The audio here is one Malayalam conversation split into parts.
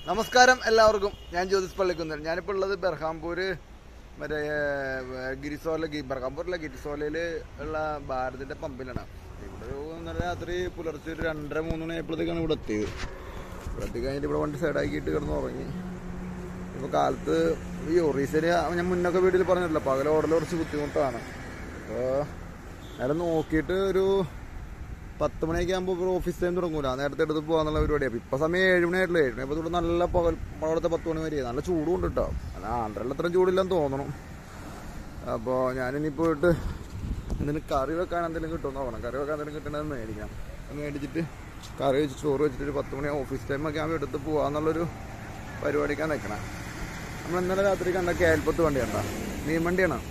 നമസ്കാരം എല്ലാവർക്കും ഞാൻ ജ്യോതിസ് പള്ളിക്കുന്നൻ ഞാനിപ്പോൾ ഉള്ളത് ബെർഹാംപൂര് മറ്റേ ഏർ, ഗിരിസോല ഗി- ബെർഹാംപൂരിലെ ഗിരിസോലയിൽ ഉള്ള ഭാരതിന്റെ പമ്പിലാണ് ഇവിടെ ഒരു ഇന്നലെ രാത്രി പുലർച്ചെ ഒരു രണ്ടര മൂന്ന് മണി ആയപ്പോഴത്തേക്കാണ് ഇവിടെ എത്തിയത് ഇവിടെ എത്തി കഴിഞ്ഞിട്ട് ഇവിടെ വണ്ടി സൈഡാക്കിയിട്ട് കിടന്ന് ഉറങ്ങി ഇപ്പോൾ കാലത്ത് ഈ ഒറീസയിൽ ഞാൻ മുന്നൊക്കെ വീട്ടിൽ പറഞ്ഞിട്ടില്ല പകൽ ഓടൽ കുറച്ച് ബുദ്ധിമുട്ടാണ് അപ്പോൾ നേരെ നോക്കിയിട്ട് ഒരു പത്ത് മണിയൊക്കെ ആകുമ്പോൾ ഇപ്പോൾ ഓഫീസ് ടൈം തുടങ്ങൂല നേരത്തെ എടുത്ത് പോകാന്നുള്ള പരിപാടിയാണ് ഇപ്പം ഇപ്പം സമയം ഏഴ് മണി ആയിട്ടില്ല ഏഴ് മണി അപ്പോൾ ഇവിടെ നല്ല പകൽ അവിടുത്തെ പത്ത് മണി വരെ നല്ല ചൂടും ഉണ്ട് കേട്ടോ അല്ല ആന്ധ്രയിൽ അത്രയും ചൂടില്ലെന്ന് തോന്നണം അപ്പോൾ ഞാനിനി പോയിട്ട് എന്തെങ്കിലും കറി വെക്കാൻ എന്തെങ്കിലും കിട്ടുമെന്ന് നോക്കണം കറി വെക്കാൻ എന്തെങ്കിലും കിട്ടണമെന്ന് മേടിക്കണം അത് മേടിച്ചിട്ട് കറി വെച്ച് ചോറ് വെച്ചിട്ട് ഒരു പത്ത് മണി ഓഫീസ് ടൈമൊക്കെ ആകുമ്പോൾ എടുത്ത് പോകാന്നുള്ളൊരു പരിപാടിക്കാൻ നിൽക്കണം നമ്മൾ ഇന്നലെ രാത്രി കണ്ട കേൽപ്പത്ത് വണ്ടിയുണ്ടോ മീൻ വണ്ടിയാണ്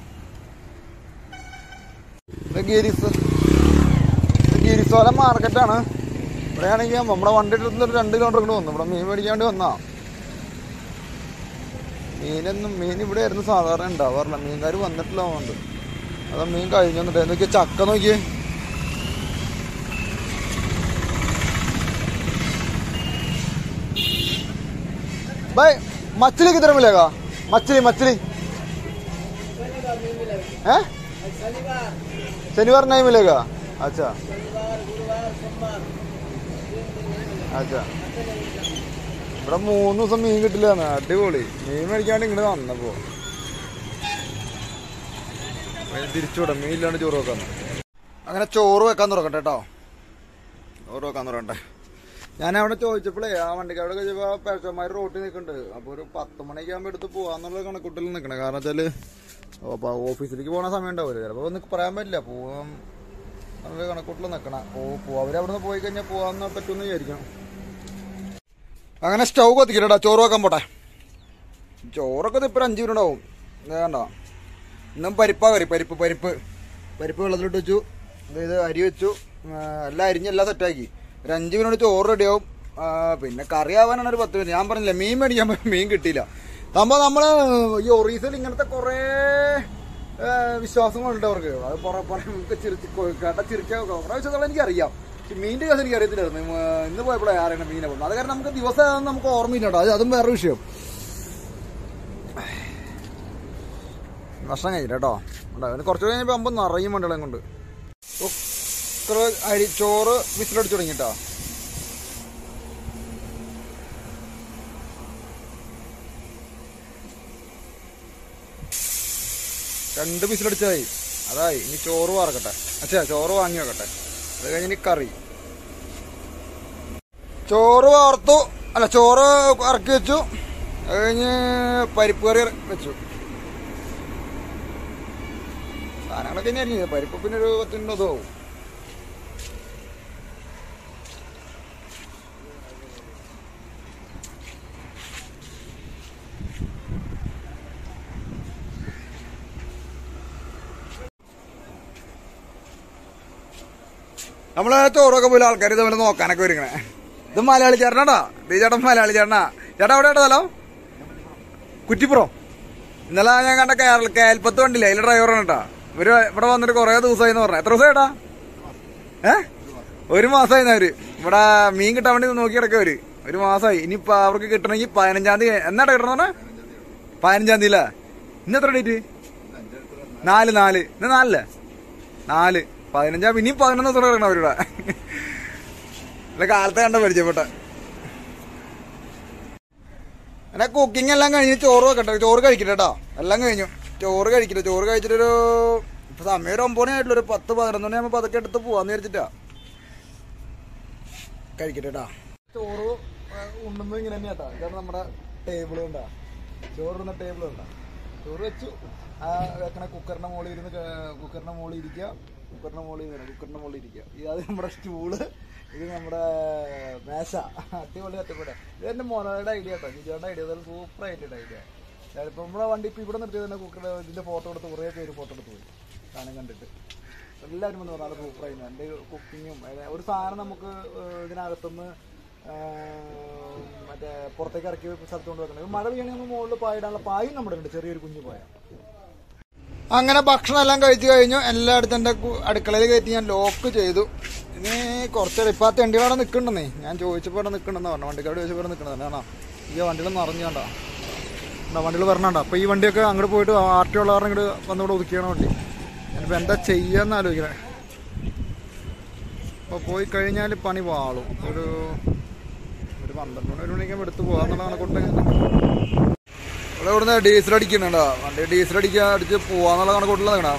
ഇത് ഗിരിസ് ഗിരിസോല മാർക്കറ്റാണ് ഇവിടെ ആണെങ്കിൽ നമ്മുടെ വണ്ടി എടുത്ത് ഒരു രണ്ട് കിലോമീറ്റർ കൊണ്ട് വന്നു ഇവിടെ മീൻ മേടിക്കാണ്ട് വന്നാ മീനൊന്നും മീൻ ഇവിടെ ആയിരുന്നു സാധാരണ ഉണ്ടാവാറില്ല മീൻകാർ വന്നിട്ടില്ല അതുകൊണ്ട് അതാ മീൻ കഴിഞ്ഞു വന്നിട്ട് നോക്കിയ ചക്ക നോക്കിയേ ബൈ मछली किधर मिलेगा मछली मछली है शनिवार नहीं मिलेगा अच्छा अच्छा ഇവിടെ മൂന്ന് ദിവസം മീൻ കിട്ടില്ലാന്ന് അടിപൊളി മീൻ മേടിക്കാണ്ട് ഇങ്ങോട്ട് വന്നപ്പോ തിരിച്ചുവിടാം മീൻ ഇല്ലാണ്ട് ചോറ് വെക്കാൻ അങ്ങനെ ചോറ് വെക്കാൻ തുറക്കട്ടെ കേട്ടോ ചോറ് വെക്കാൻ തുറക്കട്ടെ ഞാൻ അവിടെ ചോദിച്ചപ്പോഴേ ആ വണ്ടിക്കാരോട് ചോദിച്ചപ്പോ പേഴ്സന്മാർ റോട്ടിൽ നിൽക്കുന്നുണ്ട് അപ്പൊ ഒരു പത്ത് മണിയൊക്കെ ആകുമ്പോ എടുത്ത് പോവാന്നുള്ള കണക്കൂട്ടിൽ നിൽക്കണേ കാരണം വെച്ചാല് അപ്പൊ ഓഫീസിലേക്ക് പോണ സമയം ഉണ്ടാവില്ല ചിലപ്പോ ഒന്ന് പറയാൻ പറ്റില്ല പോവാൻ നല്ല കണക്കൂട്ടിൽ നിൽക്കണം ഓ പോ അവരവിടുന്ന് പോയി കഴിഞ്ഞാൽ പോവാന്ന് പറ്റുമെന്ന് വിചാരിക്കണം അങ്ങനെ സ്റ്റൗ കത്തിക്കലടാ ചോറ് വെക്കാൻ പോട്ടെ ചോറൊക്കെ ഇപ്പൊ ഒരു അഞ്ച് മിനിറ്റ് ഉണ്ടാവും ഇത് കണ്ടോ ഇന്നും പരിപ്പാ കറി പരിപ്പ് പരിപ്പ് പരിപ്പ് വെള്ളത്തിലിട്ട് വെച്ചു ഇത് ഇത് അരി വെച്ചു ആ, എല്ലാം അരിഞ്ഞ് എല്ലാം സെറ്റാക്കി ഒരു അഞ്ച് മിനിറ്റ് ചോറ് റെഡിയാവും ആ, പിന്നെ കറി ആവാനാണ് ഒരു പത്ത് മിനിറ്റ് ഞാൻ പറഞ്ഞില്ല മീൻ മേടിക്കാൻ പോയി മീൻ കിട്ടിയില്ല സംഭവം നമ്മള് ഈ ഒറീസയിൽ ഇങ്ങനത്തെ കുറേ ആ, വിശ്വാസങ്ങളുണ്ട് അവർക്ക് അത് പുറ- പുറ- നമുക്ക് ചിരിച്ച് കൊ- കേട്ട ചിരിക്കാൻ കുറേ വിശ്വാസങ്ങൾ എനിക്കറിയാം പക്ഷെ മീനിന്റെ കേസ് എനിക്ക് അറിയത്തില്ലായിരുന്നു ഉം, ഇന്ന് പോയപ്പോഴേ ആരാണ് മീനെ പോകുന്നത് അത് കാരണം നമുക്ക് ദിവസം അതൊന്നും നമുക്ക് ഓർമ്മയില്ല കേട്ടോ അത് അതും വേറെ വിഷയം ഭക്ഷണം കഴിച്ചില്ല കേട്ടോ ഉണ്ടോ അവന് കുറച്ച് കഴിഞ്ഞപ്പോൾ അമ്പത് നിറയും വണ്ടികളെ കൊണ്ട് കുക്കർ അരി ചോറ് വിസിലടിച്ചു തുടങ്ങിട്ടോ രണ്ട് വിസിലടിച്ചതായി അതായി ഇനി ചോറ് വാർക്കട്ടെ അച്ഛാ ചോറ് വാങ്ങി വെക്കട്ടെ അത് കഴിഞ്ഞ് ഇനി കറി ചോറ് വാർത്തു അല്ല ചോറ് ഇറക്കി വെച്ചു അത് കഴിഞ്ഞ് പരിപ്പ് കറി വെച്ചു സാധനങ്ങളൊക്കെ ഇനി അരിഞ്ഞത് പരിപ്പ് പിന്നെ ഒരു പത്ത് മിനിറ്റ് ഇതാവും നമ്മളെ ചോറൊക്കെ പോലെ ആൾക്കാർ ഇതുപോലെ നോക്കാനൊക്കെ ഒരുങ്ങണേ ഇത് മലയാളി ചേട്ടനാടാ ഈ ചേട്ടൻ മലയാളി ചേട്ടനാ ചേട്ടാ എവിടെ സ്ഥലം കുറ്റിപ്പുറം ഇന്നലെ ഞാൻ കണ്ട കേരള കേൽപ്പത്ത് വണ്ടിയില്ല അതിലെ ഡ്രൈവറാണ് കേട്ടാ ഇവര് ഇവിടെ വന്നിട്ട് കുറെ ദിവസമായി എന്ന് പറഞ്ഞു എത്ര ദിവസം ചേട്ടാ ഏ ഒരു മാസമായി അവര് ഇവിടെ മീൻ കിട്ടാൻ വേണ്ടി നോക്കി കിടക്കവര് ഒരു മാസമായി ഇനിയിപ്പൊ അവർക്ക് കിട്ടണമെങ്കിൽ പതിനഞ്ചാം തീയതി എന്നാ കിട്ടണം പതിനഞ്ചാം തീയതി അല്ലേ ഇന്ന് എത്ര ഡേറ്റ് നാല് നാല് ഇന്ന് നാലല്ലേ നാല് പതിനഞ്ചാം ഇനിയും പതിനൊന്ന് ദിവസം കിടക്കണം അവരുടെ അല്ല കാലത്തെ കണ്ട പരിചയപ്പെട്ട എന്നെ കുക്കിംഗ് എല്ലാം കഴിഞ്ഞ് ചോറ് വെക്കട്ടെ ചോറ് കഴിക്കട്ടെ കേട്ടോ എല്ലാം കഴിഞ്ഞു ചോറ് കഴിക്കട്ടെ ചോറ് കഴിച്ചിട്ടൊരു ഇപ്പൊ സമയം ഒരു ഒമ്പത് മണി ആയിട്ടുള്ള ഒരു പത്ത് പതിനൊന്ന് മണി ആകുമ്പോൾ പതൊക്കെ എടുത്ത് പോവാന്ന് വിചാരിച്ചിട്ടാ കഴിക്കട്ടെ കേട്ടാ ചോറ് ഉണ്ണുന്നത് ഇങ്ങനെ തന്നെയാട്ടാ ഇതാണ് നമ്മുടെ ടേബിൾ ഉണ്ടാ ചോറിടുന്ന ടേബിൾ ഉണ്ടാ ചോറ് വെച്ചു ആ വെക്കണ കുക്കറിന്റെ മുകളിൽ ഇരുന്ന് ക- കുക്കറിന്റെ മുകളിൽ ഇരിക്കുക കുക്കറിന്റെ മുകളിൽ ഇരുന്ന് കുക്കറിന്റെ മുകളിൽ ഇരിക്കുക ഇത് അത് നമ്മുടെ സ്റ്റൂള് ഇത് നമ്മുടെ മേശ അടിപൊളി അറ്റപ്പെട്ട ഇത് എന്റെ മോനോയുടെ ഐഡിയ കേട്ടോ നിജോയുടെ ഐഡിയ സൂപ്പർ ആയിട്ടുള്ള ഐഡിയ ചിലപ്പോൾ നമ്മുടെ വണ്ടി ഇപ്പൊ ഇവിടെ നിർത്തിയത് തന്നെ കുക്കറിന്റെ ഇതിന്റെ ഫോട്ടോ എടുത്ത് കുറേ പേര് ഫോട്ടോ എടുത്ത് പോയി സാധനം കണ്ടിട്ട് എല്ലാവരും വന്ന് പറഞ്ഞാൽ സൂപ്പർ ആയിരുന്നു എൻ്റെ കുക്കിങ്ങും ഒരു സാധനം നമുക്ക് ഏഹ്, ഇതിനകത്തുനിന്ന് ഏഹ്, മറ്റേ പുറത്തേക്ക് ഇറക്കി സ്ഥലത്ത് കൊണ്ട് വെക്കണം മഴ പെയ്യണമെങ്കിൽ മുകളിൽ പായിടാനുള്ള പായും നമ്മുടെ ഉണ്ട് ചെറിയൊരു കുഞ്ഞു പായ അങ്ങനെ ഭക്ഷണം എല്ലാം കഴിച്ചു കഴിഞ്ഞു എല്ലായിടത്തും എൻ്റെ കു- അടുക്കളയിൽ കയറ്റി ഞാൻ ലോക്ക് ചെയ്തു ഇനി കുറച്ച് ഇപ്പം ആ തെണ്ടികളവിടെ നിൽക്കണ്ടെന്നേ ഞാൻ ചോദിച്ചപ്പോൾ അവിടെ നിൽക്കണ്ടെന്ന് പറഞ്ഞു വണ്ടിക്കാട് ചോദിച്ചപ്പോൾ അവിടെ നിൽക്കണമെന്ന് കാണാം ഈ വണ്ടികൾ നിറഞ്ഞു കണ്ട വണ്ടികൾ വരണണ്ട അപ്പൊ ഈ വണ്ടിയൊക്കെ അങ്ങോട്ട് പോയിട്ട് ആർ ടി ഉള്ള കാരണം ഇങ്ങോട്ട് വന്നുകൂടെ ഒതുക്കിയാണ് വണ്ടി ഞാനിപ്പോ എന്താ ചെയ്യാന്ന് ആലോചിക്കണേ അപ്പൊ പോയി കഴിഞ്ഞാൽ പണി വാളും ഒരു ഒരു പന്ത്രണ്ട് മണി ഒരു മണിയൊക്കെ എടുത്ത് പോകാന്നുള്ള കണക്കൊണ്ട് ഇവിടെ ഇവിടുന്ന് ഡീസൽ അടിക്കുന്നുണ്ടാ വണ്ടി ഡീസൽ അടിക്കാൻ അടിച്ച് പോവാന്നുള്ള കണക്കൂട്ടില്ല നിങ്ങടാ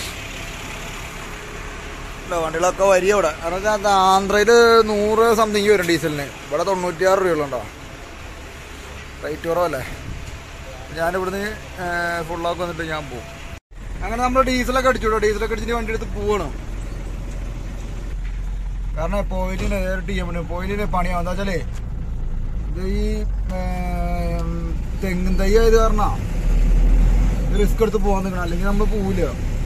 ഇല്ല വണ്ടികളൊക്കെ വരിക ഇവിടെ കാരണം വെച്ചാൽ ആന്ധ്രയിൽ നൂറ് സംതിങ് വരും ഡീസലിന് ഇവിടെ തൊണ്ണൂറ്റിയാറ് രൂപയുള്ളണ്ടോ റേറ്റ് കുറവല്ലേ ഞാനിവിടുന്ന് ഫുള്ളാക്കി വന്നിട്ട് ഞാൻ പോകും അങ്ങനെ നമ്മൾ ഡീസലൊക്കെ അടിച്ചു ഡീസലൊക്കെ അടിച്ചിട്ട് വണ്ടി എടുത്ത് പോവണം കാരണം പോയിന്റിന് ടി എമ്മിന് പോയിന്റിന് പണിയാവും എന്താ വെച്ചാലേ ഇത് ഈ ഏം, തെങ്ങും തൈ ആയത് കാരണം റിസ്ക് എടുത്ത് പോകാൻ നിൽക്കണം അല്ലെങ്കിൽ നമ്മൾ പോവില്ല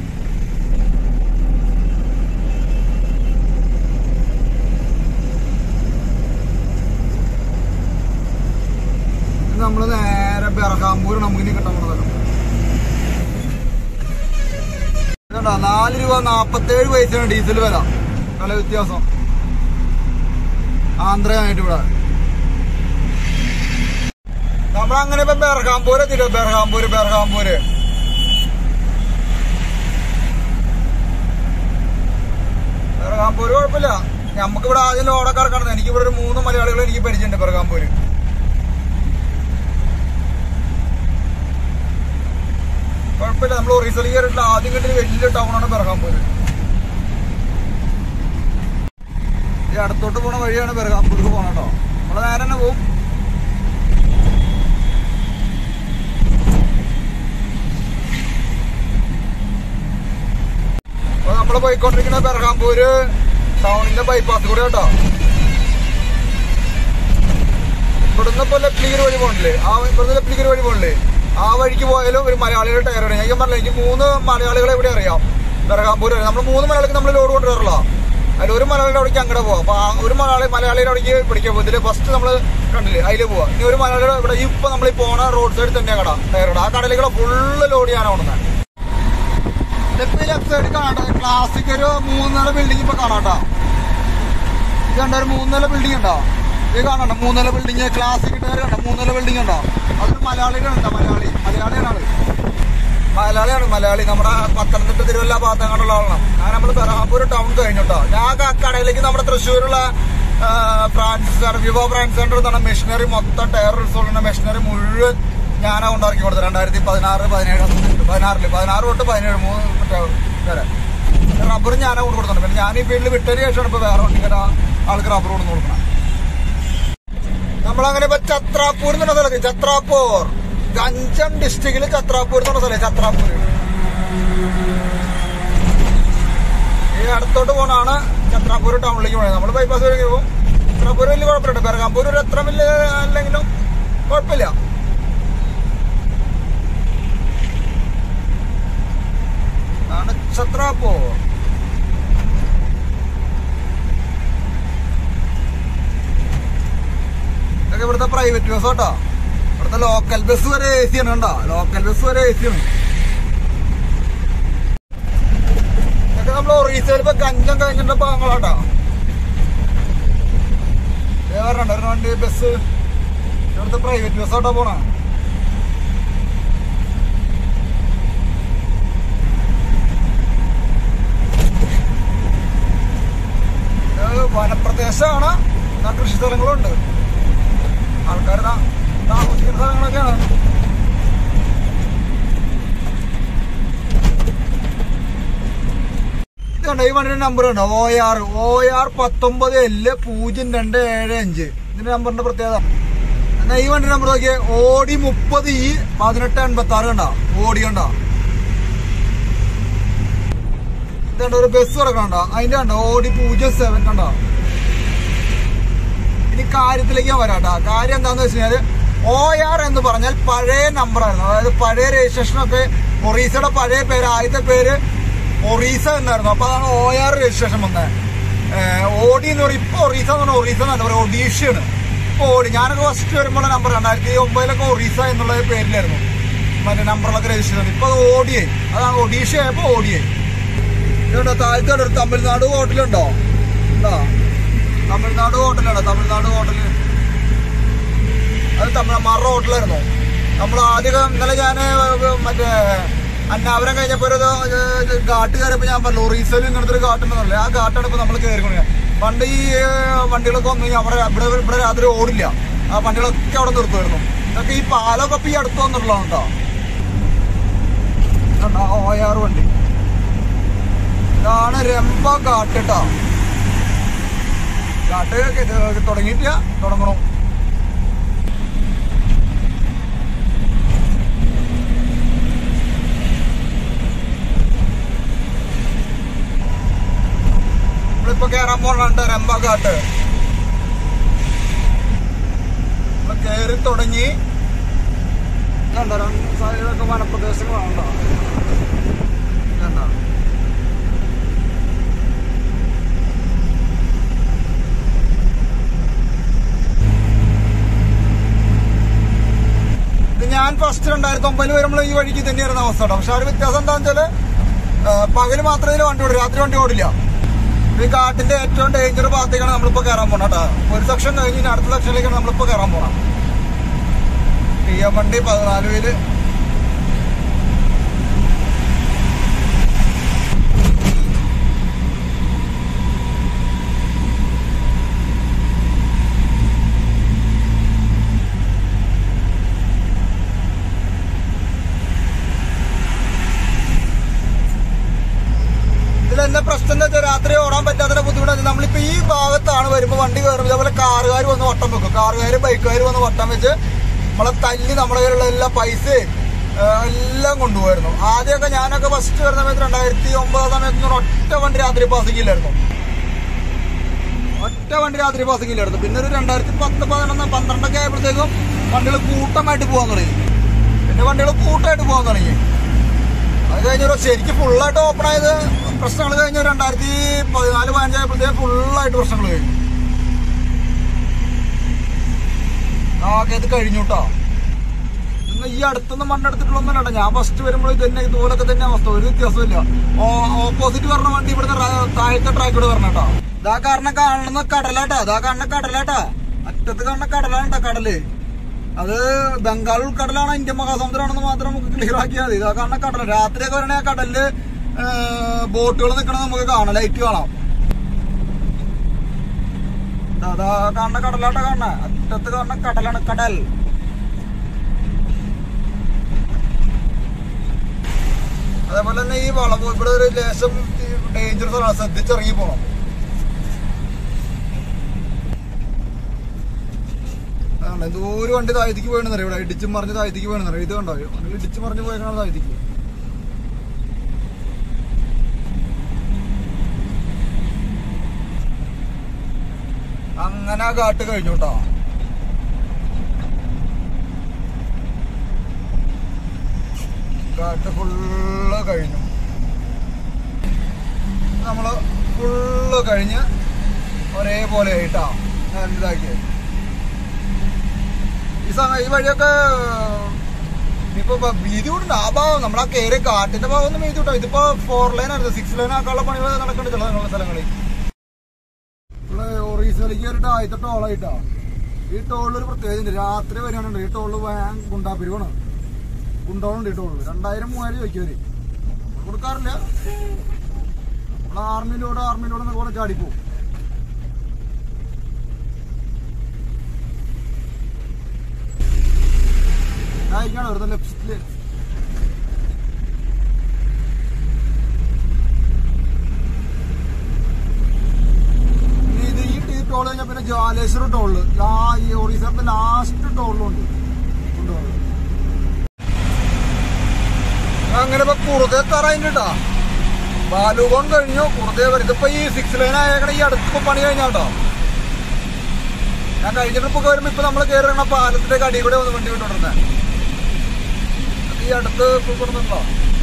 നമ്മൾ നേരെ ബെറകാമ്പൂർ നമുക്ക് ഇനി കിട്ടാൻ പോണതല്ലോ ഇതുണ്ടോ നാല് രൂപ നാപ്പത്തേഴ് പൈസയാണ് ഡീസൽ വില വില വ്യത്യാസം ആന്ധ്രയായിട്ട് ഇവിടെ നമ്മളങ്ങനെ ഇപ്പൊ ബെർഹാംപൂര് എത്തിട്ടോ ബെർഹാംപൂര് ബെർഹാംപൂര് ബെർഹാംപൂര് കുഴപ്പമില്ല നമുക്ക് ഇവിടെ ആദ്യം ലോഡൊക്കെ ഇറക്കണം എനിക്ക് ഇവിടെ ഒരു മൂന്ന് മലയാളികൾ എനിക്ക് പരിചയമുണ്ട് ബെർഹാംപൂര് കുഴപ്പമില്ല നമ്മൾ ഒറീസയിൽ കയറിയിട്ടില്ല ആദ്യം കണ്ടിട്ട് വലിയ ടൗണാണ് ബെർഹാംപൂര് ഈ അടുത്തോട്ട് പോണ വഴിയാണ് ബെർഹാംപൂർക്ക് പോണ കേട്ടോ നമ്മള് നേരെ തന്നെ പോവും അപ്പൊ നമ്മള് പോയിക്കൊണ്ടിരിക്കുന്ന ബെർഹാംപൂര് ടൗണിന്റെ ബൈപ്പാസ് കൂടെ കേട്ടോ ഇവിടുന്ന് ഇപ്പൊ ലെഫ്റ്റിലേക്ക് ഒരു വഴി പോകണില്ലേ ആ ഇവിടുന്ന് ലെഫ്റ്റിലേക്ക് ഒരു വഴി പോകണില്ലേ ആ വഴിക്ക് പോയാലും ഒരു മലയാളിയുടെ ടയർ ഉണ്ട് ഞാൻ പറഞ്ഞില്ല എനിക്ക് മൂന്ന് മലയാളികളെ ഇവിടെ അറിയാം ബെർഹാംപൂർ നമ്മൾ മൂന്ന് മലയാളിക്ക് നമ്മൾ ലോഡ് കൊണ്ടുവരല്ലോ അതിൽ ഒരു മലയാളിയുടെ അവിടേക്ക് അങ്ങോട്ട് പോവാം അപ്പൊ ആ ഒരു മലയാളി മലയാളിയുടെ അവിടേക്ക് പിടിക്കാൻ പോകും ഇതില് ഫസ്റ്റ് നമ്മൾ കണ്ടില്ലേ അതിൽ പോവാം ഇനി ഒരു മലയാളിയുടെ ഇവിടെ ഇപ്പൊ നമ്മൾ ഈ പോണ റോഡ് സൈഡിൽ തന്നെ കട ടയർ കട ആ കടയിലേക്കുള്ള ഫുള്ള് ലോഡ് ചെയ്യാനാണ് കൊണ്ടുവന്നത് ഇതിപ്പോ ലെഫ്റ്റ് സൈഡ് കാണാട്ടോ ക്ലാസിക് ഒരു മൂന്നര ബിൽഡിംഗ് ഇപ്പൊ കാണാട്ടോ ഇത് കണ്ട ഒരു മൂന്നല ബിൽഡിംഗ് ഉണ്ടോ ഇത് കാണണ്ട മൂന്നല ബിൽഡിംഗ് ക്ലാസിക് ടയർ കണ്ട മൂന്നല ബിൽഡിംഗ് ഉണ്ടോ അതൊരു മലയാളിയുടെ ഉണ്ടോ മലയാളി മലയാളിയാണ് ആള് മലയാളിയാണ് മലയാളി നമ്മുടെ പത്തനംതിട്ട തിരുവല്ല ഭാഗത്തങ്ങാണ്ടുള്ള ആളാണ് അങ്ങനെ നമ്മൾ ബെറഹാപൂർ ടൗൺ കഴിഞ്ഞിട്ടോ ഞാൻ ആ കടയിലേക്ക് നമ്മുടെ തൃശ്ശൂരുള്ള ഫ്രാൻസ് വിവോ ഫ്രാൻസ് സെന്റർ എന്ന് പറഞ്ഞ മെഷീനറി മൊത്തം ടയർ റിസോർട്ടിന്റെ മെഷീനറി മുഴുവൻ ഞാനാ ഉണ്ടാക്കി കൊടുത്തത് രണ്ടായിരത്തി പതിനാറ് പതിനേഴ് പതിനാറില് പതിനാറ് തൊട്ട് പതിനേഴ് മൂന്ന് മറ്റേ വരെ റബ്ബർ ഞാനാ കൊണ്ട് കൊടുക്കുന്നുണ്ട് പിന്നെ ഞാൻ ഈ ഫീൽഡിൽ വിട്ടതിന് ശേഷമാണ് ഇപ്പൊ വേറെ വണ്ടിക്കാര ആൾക്ക് റബ്ബർ കൊണ്ട് കൊടുക്കണം നമ്മളങ്ങനെ ഇപ്പൊ ചത്രാപ്പൂർ എന്ന് പറഞ്ഞ സ്ഥലത്ത് ചത്രാപ്പൂർ ഗഞ്ചം ഡിസ്ട്രിക്റ്റില് ചത്രാപ്പൂർ എന്ന് പറഞ്ഞ സ്ഥലം ചത്രാപ്പൂർ ഈ അടുത്തോട്ട് പോണാണ് ചത്രാപ്പൂർ ടൗണിലേക്ക് പോയത് നമ്മൾ ബൈപ്പാസ് വഴി പോകും ചത്രാപ്പൂർ വലിയ കുഴപ്പമില്ല ബെർഗാമ്പൂർ ഒരു എത്ര വലിയ അല്ലെങ്കിലും കുഴപ്പമില്ല ആണ് ചത്രാപ്പൂർ ഇതൊക്കെ ഇവിടുത്തെ പ്രൈവറ്റ് ബസ് കേട്ടോ ഇവിടുത്തെ ലോക്കൽ ബസ് വരെ എ സി ആണ് കണ്ടോ ലോക്കൽ ബസ് വരെ എ സി ആണ് ഇതൊക്കെ നമ്മൾ ഒറീസയിൽ ഇപ്പൊ കഞ്ചം കഴിഞ്ഞിട്ട് പാങ്ങളാട്ടോ പറഞ്ഞോ ഒരു വണ്ടി ബസ് ഇവിടുത്തെ പ്രൈവറ്റ് ബസ് ആട്ടോ പോണ ഇത് വനപ്രദേശമാണ് എന്നാൽ കൃഷി സ്ഥലങ്ങളുണ്ട് ആൾക്കാർ താമസിക്കുന്ന സ്ഥലങ്ങളൊക്കെയാണ് ഇതുണ്ട് ഈ വണ്ടിയുടെ നമ്പർ ഉണ്ട് ഒ ആർ ഒ ആർ പത്തൊമ്പത് എല് പൂജ്യം രണ്ട് ഏഴ് അഞ്ച് ഇതിന്റെ നമ്പറിന്റെ പ്രത്യേകത എന്നാ ഈ വണ്ടി നമ്പർ നോക്കിയേ ഓടി മുപ്പത് ഇ പതിനെട്ട് എൺപത്തി ആറ് കണ്ടോ ഓടി കണ്ടോ ഇതുണ്ട് ഒരു ബസ് കിടക്കണ്ടോ അതിന്റെ കണ്ടോ ഓടി പൂജ്യം സെവൻ കണ്ടോ ഇനി കാര്യത്തിലേക്ക് ഞാൻ വരാം കേട്ടോ കാര്യം എന്താന്ന് വെച്ച് കഴിഞ്ഞാല് ഒ ആർ എന്ന് പറഞ്ഞാൽ പഴയ നമ്പറായിരുന്നു അതായത് പഴയ രജിസ്ട്രേഷനൊക്കെ ഒറീസയുടെ പഴയ പേര് ആദ്യത്തെ പേര് ഒറീസ എന്നായിരുന്നു അപ്പൊ അതാണ് ഒ ആർ രജിസ്ട്രേഷൻ വന്നത് ഓടി എന്ന് പറയും ഇപ്പൊ ഒറീസ എന്ന് പറഞ്ഞാൽ ഒറീസ എന്നല്ല പറയുക ഒഡീഷയാണ് ഇപ്പൊ ഓടി ഞാനൊക്കെ ഫസ്റ്റ് വരുമ്പോൾ നമ്പർ രണ്ടായിരത്തി ഒമ്പതിലൊക്കെ ഒറീസ എന്നുള്ള പേരിലായിരുന്നു മറ്റേ നമ്പറിലൊക്കെ രജിസ്റ്റർ ചെയ്തത് ഇപ്പൊ അത് ഓടിയായി അതാണ് ഒഡീഷ ആയപ്പോ ഓടിയായി ഇതുണ്ടോ താഴത്തോടെ ഒരു തമിഴ്നാട് ഹോട്ടലുണ്ടോ ഉണ്ടോ തമിഴ്നാട് ഹോട്ടലാണ് തമിഴ്നാട് ഹോട്ടല് അത് തമിഴന്മാർ റോഡിലായിരുന്നു നമ്മൾ ആദ്യം ഇന്നലെ ഞാൻ മറ്റേ അന്നാവരം കഴിഞ്ഞപ്പോ ഒരു ഇത് ഘാട്ട് കയറിയപ്പോ ഞാൻ പറഞ്ഞു റീസെയിൽ ഇങ്ങനത്തെ ഒരു ഘാട്ടുണ്ടെന്നല്ലേ ആ ഘാട്ടാണ് ഇപ്പൊ നമ്മൾ കയറിക്കൊണ്ടത് പണ്ട് ഈ ഏഹ്, വണ്ടികളൊക്കെ വന്നു കഴിഞ്ഞാൽ അവിടെ ഇവിടെ ഇവിടെ രാത്രി ഓടില്ല ആ വണ്ടികളൊക്കെ അവിടെ നിർത്തുമായിരുന്നു ഇതൊക്കെ ഈ പാലമൊക്കെ ഇപ്പൊ ഈ അടുത്ത് വന്നിട്ടുള്ളതാണ് കേട്ടോ ഓയാറ് വണ്ടി ഇതാണ് രംഭ ഘാട്ട് കേട്ടോ ഘാട്ട് ഇത് തുടങ്ങിയിട്ടില്ല തുടങ്ങണം നമ്മളിപ്പോ കേറാൻ പോണുണ്ട് രംഭ ഘാട്ട് നമ്മള് കേറി തുടങ്ങി കണ്ടോ രണ്ട് സൈഡിലൊക്കെ വനപ്രദേശങ്ങളാണോ കണ്ടോ ഇത് ഞാൻ ഫസ്റ്റ് രണ്ടായിരത്തി ഒമ്പതിൽ വരുമ്പോൾ ഈ വഴിക്ക് തന്നെയായിരുന്നു അവസ്ഥ കേട്ടോ പക്ഷെ ഒരു വ്യത്യാസം എന്താണെന്ന് വെച്ചാല് ആ, പകല് മാത്രമേ ഇതിൽ വണ്ടി ഓടില്ല രാത്രി വണ്ടി ഓടില്ല ഈ കാട്ടിന്റെ ഏറ്റവും ഡേഞ്ചർ ഭാഗത്തേക്കാണ് നമ്മളിപ്പോ കയറാൻ പോണ കേട്ടോ ഒരു സെക്ഷൻ കഴിഞ്ഞ് ഇനി അടുത്ത സെക്ഷനിലേക്കാണ് നമ്മളിപ്പോ കയറാൻ പോണം ടി എം വണ്ടി പതിനാല് പേര് ഇതിൽ എന്താ പ്രശ്നം എന്ന് വെച്ചാൽ രാത്രി ഓടാൻ പറ്റാത്ത ബുദ്ധിമുട്ടാണ് നമ്മളിപ്പോ ഈ ഭാഗത്താണ് വരുമ്പോ വണ്ടി കയറുമ്പോൾ ഇതേപോലെ കാറുകാർ വന്ന് വട്ടം വെക്കും കാറുകാർ ബൈക്കുകാർ വന്ന് വട്ടം വെച്ച് നമ്മളെ തല്ലി നമ്മുടെ കയ്യിലുള്ള എല്ലാ പൈസയും ആ, എല്ലാം കൊണ്ടുപോയിരുന്നു ആദ്യമൊക്കെ ഞാനൊക്കെ ഫസ്റ്റ് വരുന്ന സമയത്ത് രണ്ടായിരത്തി ഒമ്പത് സമയത്ത് ഒറ്റ വണ്ടി രാത്രി പാസിംഗ് ഇല്ലായിരുന്നു ഒറ്റ വണ്ടി രാത്രി പാസിംഗ് ഇല്ലായിരുന്നു പിന്നെ ഒരു രണ്ടായിരത്തി പത്ത് പതിനൊന്ന് പന്ത്രണ്ടൊക്കെ ആയപ്പോഴത്തേക്കും വണ്ടികൾ കൂട്ടമായിട്ട് പോകാൻ തുടങ്ങി പിന്നെ വണ്ടികൾ കൂട്ടമായിട്ട് പോകാൻ തുടങ്ങി അത് കഴിഞ്ഞ ഒരു ശരിക്കും ഫുള്ളായിട്ട് ഓപ്പൺ ആയത് പ്രശ്നങ്ങൾ കഴിഞ്ഞ ഒരു രണ്ടായിരത്തി പതിനാല് പതിനഞ്ചായപ്പോഴത്തേക്ക് ഫുള്ളായിട്ട് പ്രശ്നങ്ങൾ കഴിഞ്ഞു ആകെ ഇത് കഴിഞ്ഞു കേട്ടോ ഇന്ന് ഈ അടുത്തൊന്നും മണ്ണെടുത്തിട്ടുള്ളൊന്നും കേട്ടോ ഞാൻ ഫസ്റ്റ് വരുമ്പോൾ ഇത് തന്നെ ഇതുപോലൊക്കെ തന്നെ അവസ്ഥ ഒരു വ്യത്യാസമില്ല ഓപ്പോസിറ്റ് പറഞ്ഞ വണ്ടി ഇവിടുത്തെ റ- താഴത്തെ ട്രാക്കിലൂടെ പറഞ്ഞ കേട്ടോ ഇതാ കാരണം കാണുന്ന കടലാട്ടാ ഇതാ കാണുന്ന കടലാട്ടാ അറ്റത്ത് കാണുന്ന കടലാണ് കേട്ടോ കടല് അത് ബംഗാൾ ഉൾക്കടലാണോ ഇന്ത്യൻ മഹാസമുദ്രമാണെന്ന് മാത്രം നമുക്ക് ക്ലിയർ ആക്കിയാൽ മതി ഇതാ കാണുന്ന കടൽ രാത്രിയൊക്കെ വരണേ ആ കടലില് ബോട്ടുകൾ നിൽക്കണത് നമുക്ക് കാണാം ലൈറ്റ് കാണാം ദാ ദാ കാണുന്ന കടലാട്ടാ കാണുന്ന അറ്റത്ത് കാണുന്ന കടലാണ് കടൽ അതേപോലെ തന്നെ ഈ വളവ് ഇവിടെ ഒരു ലേശം ഡേഞ്ചറസ് ആണ് ശ്രദ്ധിച്ചിറങ്ങി പോണം അതാണ് എന്തോ ഒരു വണ്ടി താഴ്ത്തിക്ക് പോയെന്നറിയാം ഇവിടെ ഇടിച്ചും മറിഞ്ഞ് താഴ്ത്തിക്ക് പോയെന്നറിയാം ഇത് കണ്ടോ വണ്ടി ഇടിച്ചു മറിഞ്ഞ് പോയേക്കണ താഴ്ത്തിക്ക് അങ്ങനെ ആ കാട്ട് കഴിഞ്ഞു കേട്ടോ കാട്ട് ഫുള്ള് കഴിഞ്ഞു നമ്മള് ഫുള്ള് കഴിഞ്ഞ് ഒരേപോലെ ആയിട്ടാ ഞാൻ ഇതാക്കിയത് ഈ സമയം ഈ വഴിയൊക്കെ ഇപ്പൊ ബ- വീതി കൂടുണ്ട് ആ ഭാഗം നമ്മളാ കയറിയ കാട്ടിന്റെ ഭാഗം ഒന്നും വീതി കൂട്ടോ ഇതിപ്പോ ഫോർ ലൈൻ ആയിരുന്നു സിക്സ് ലൈൻ ആക്കാനുള്ള പണികൾ നടക്കുന്നുണ്ട് ചില ചില സ്ഥലങ്ങളിൽ ഇവിടെ ഒറീസയിലേക്ക് കയറിയിട്ട് ആദ്യത്തെ ടോളായിട്ടാ ഈ ടോളിൽ ഒരു പ്രത്യേകത ഉണ്ട് രാത്രി വരികയാണുണ്ട് ഈ ടോളിൽ ഭയങ്കര ഗുണ്ടാപ്പിരിവാണ് ഗുണ്ടോളുണ്ട് ഈ ടോളിൽ രണ്ടായിരം മൂവായിരം ചോദിക്കവര് കൊടുക്കാറില്ല നമ്മളെ ആർമിയിലൂടെ ആർമിയിലൂടെ എന്നൊക്കെ പോലെ ചാടിപ്പോവും ഇതായിരിക്കണം വെറുതെ ലെഫ്റ്റില് ഇനി ഇത് ഈ ടീ ടോൾ കഴിഞ്ഞാൽ പിന്നെ ജാലേശ്വരം ടോളില് ലാ ഈ ഒറീസറിന്റെ ലാസ്റ്റ് ടോളിലുണ്ട് കൊണ്ടുപോകുന്നത് അങ്ങനെ ഇപ്പൊ കുറുതെ തറയിട്ടാ ബാലുകോൺ കഴിഞ്ഞു കുറുതെ വരുന്നത് ഇപ്പൊ ഈ സിക്സ് ലൈൻ ആയേക്കണ ഈ അടുത്ത് ഇപ്പൊ പണി കഴിഞ്ഞാട്ടോ ഞാൻ കഴിഞ്ഞ ട്രിപ്പൊക്കെ വരുമ്പോ ഇപ്പൊ നമ്മള് കയറിയണ പാലത്തിന്റെ കടി കൂടെ വന്ന് വണ്ടി വിട്ടോണ്ടിരുന്നേ അത് ഈ അടുത്ത് ഇപ്പൊ കൊടുക്കുന്നുണ്ടോ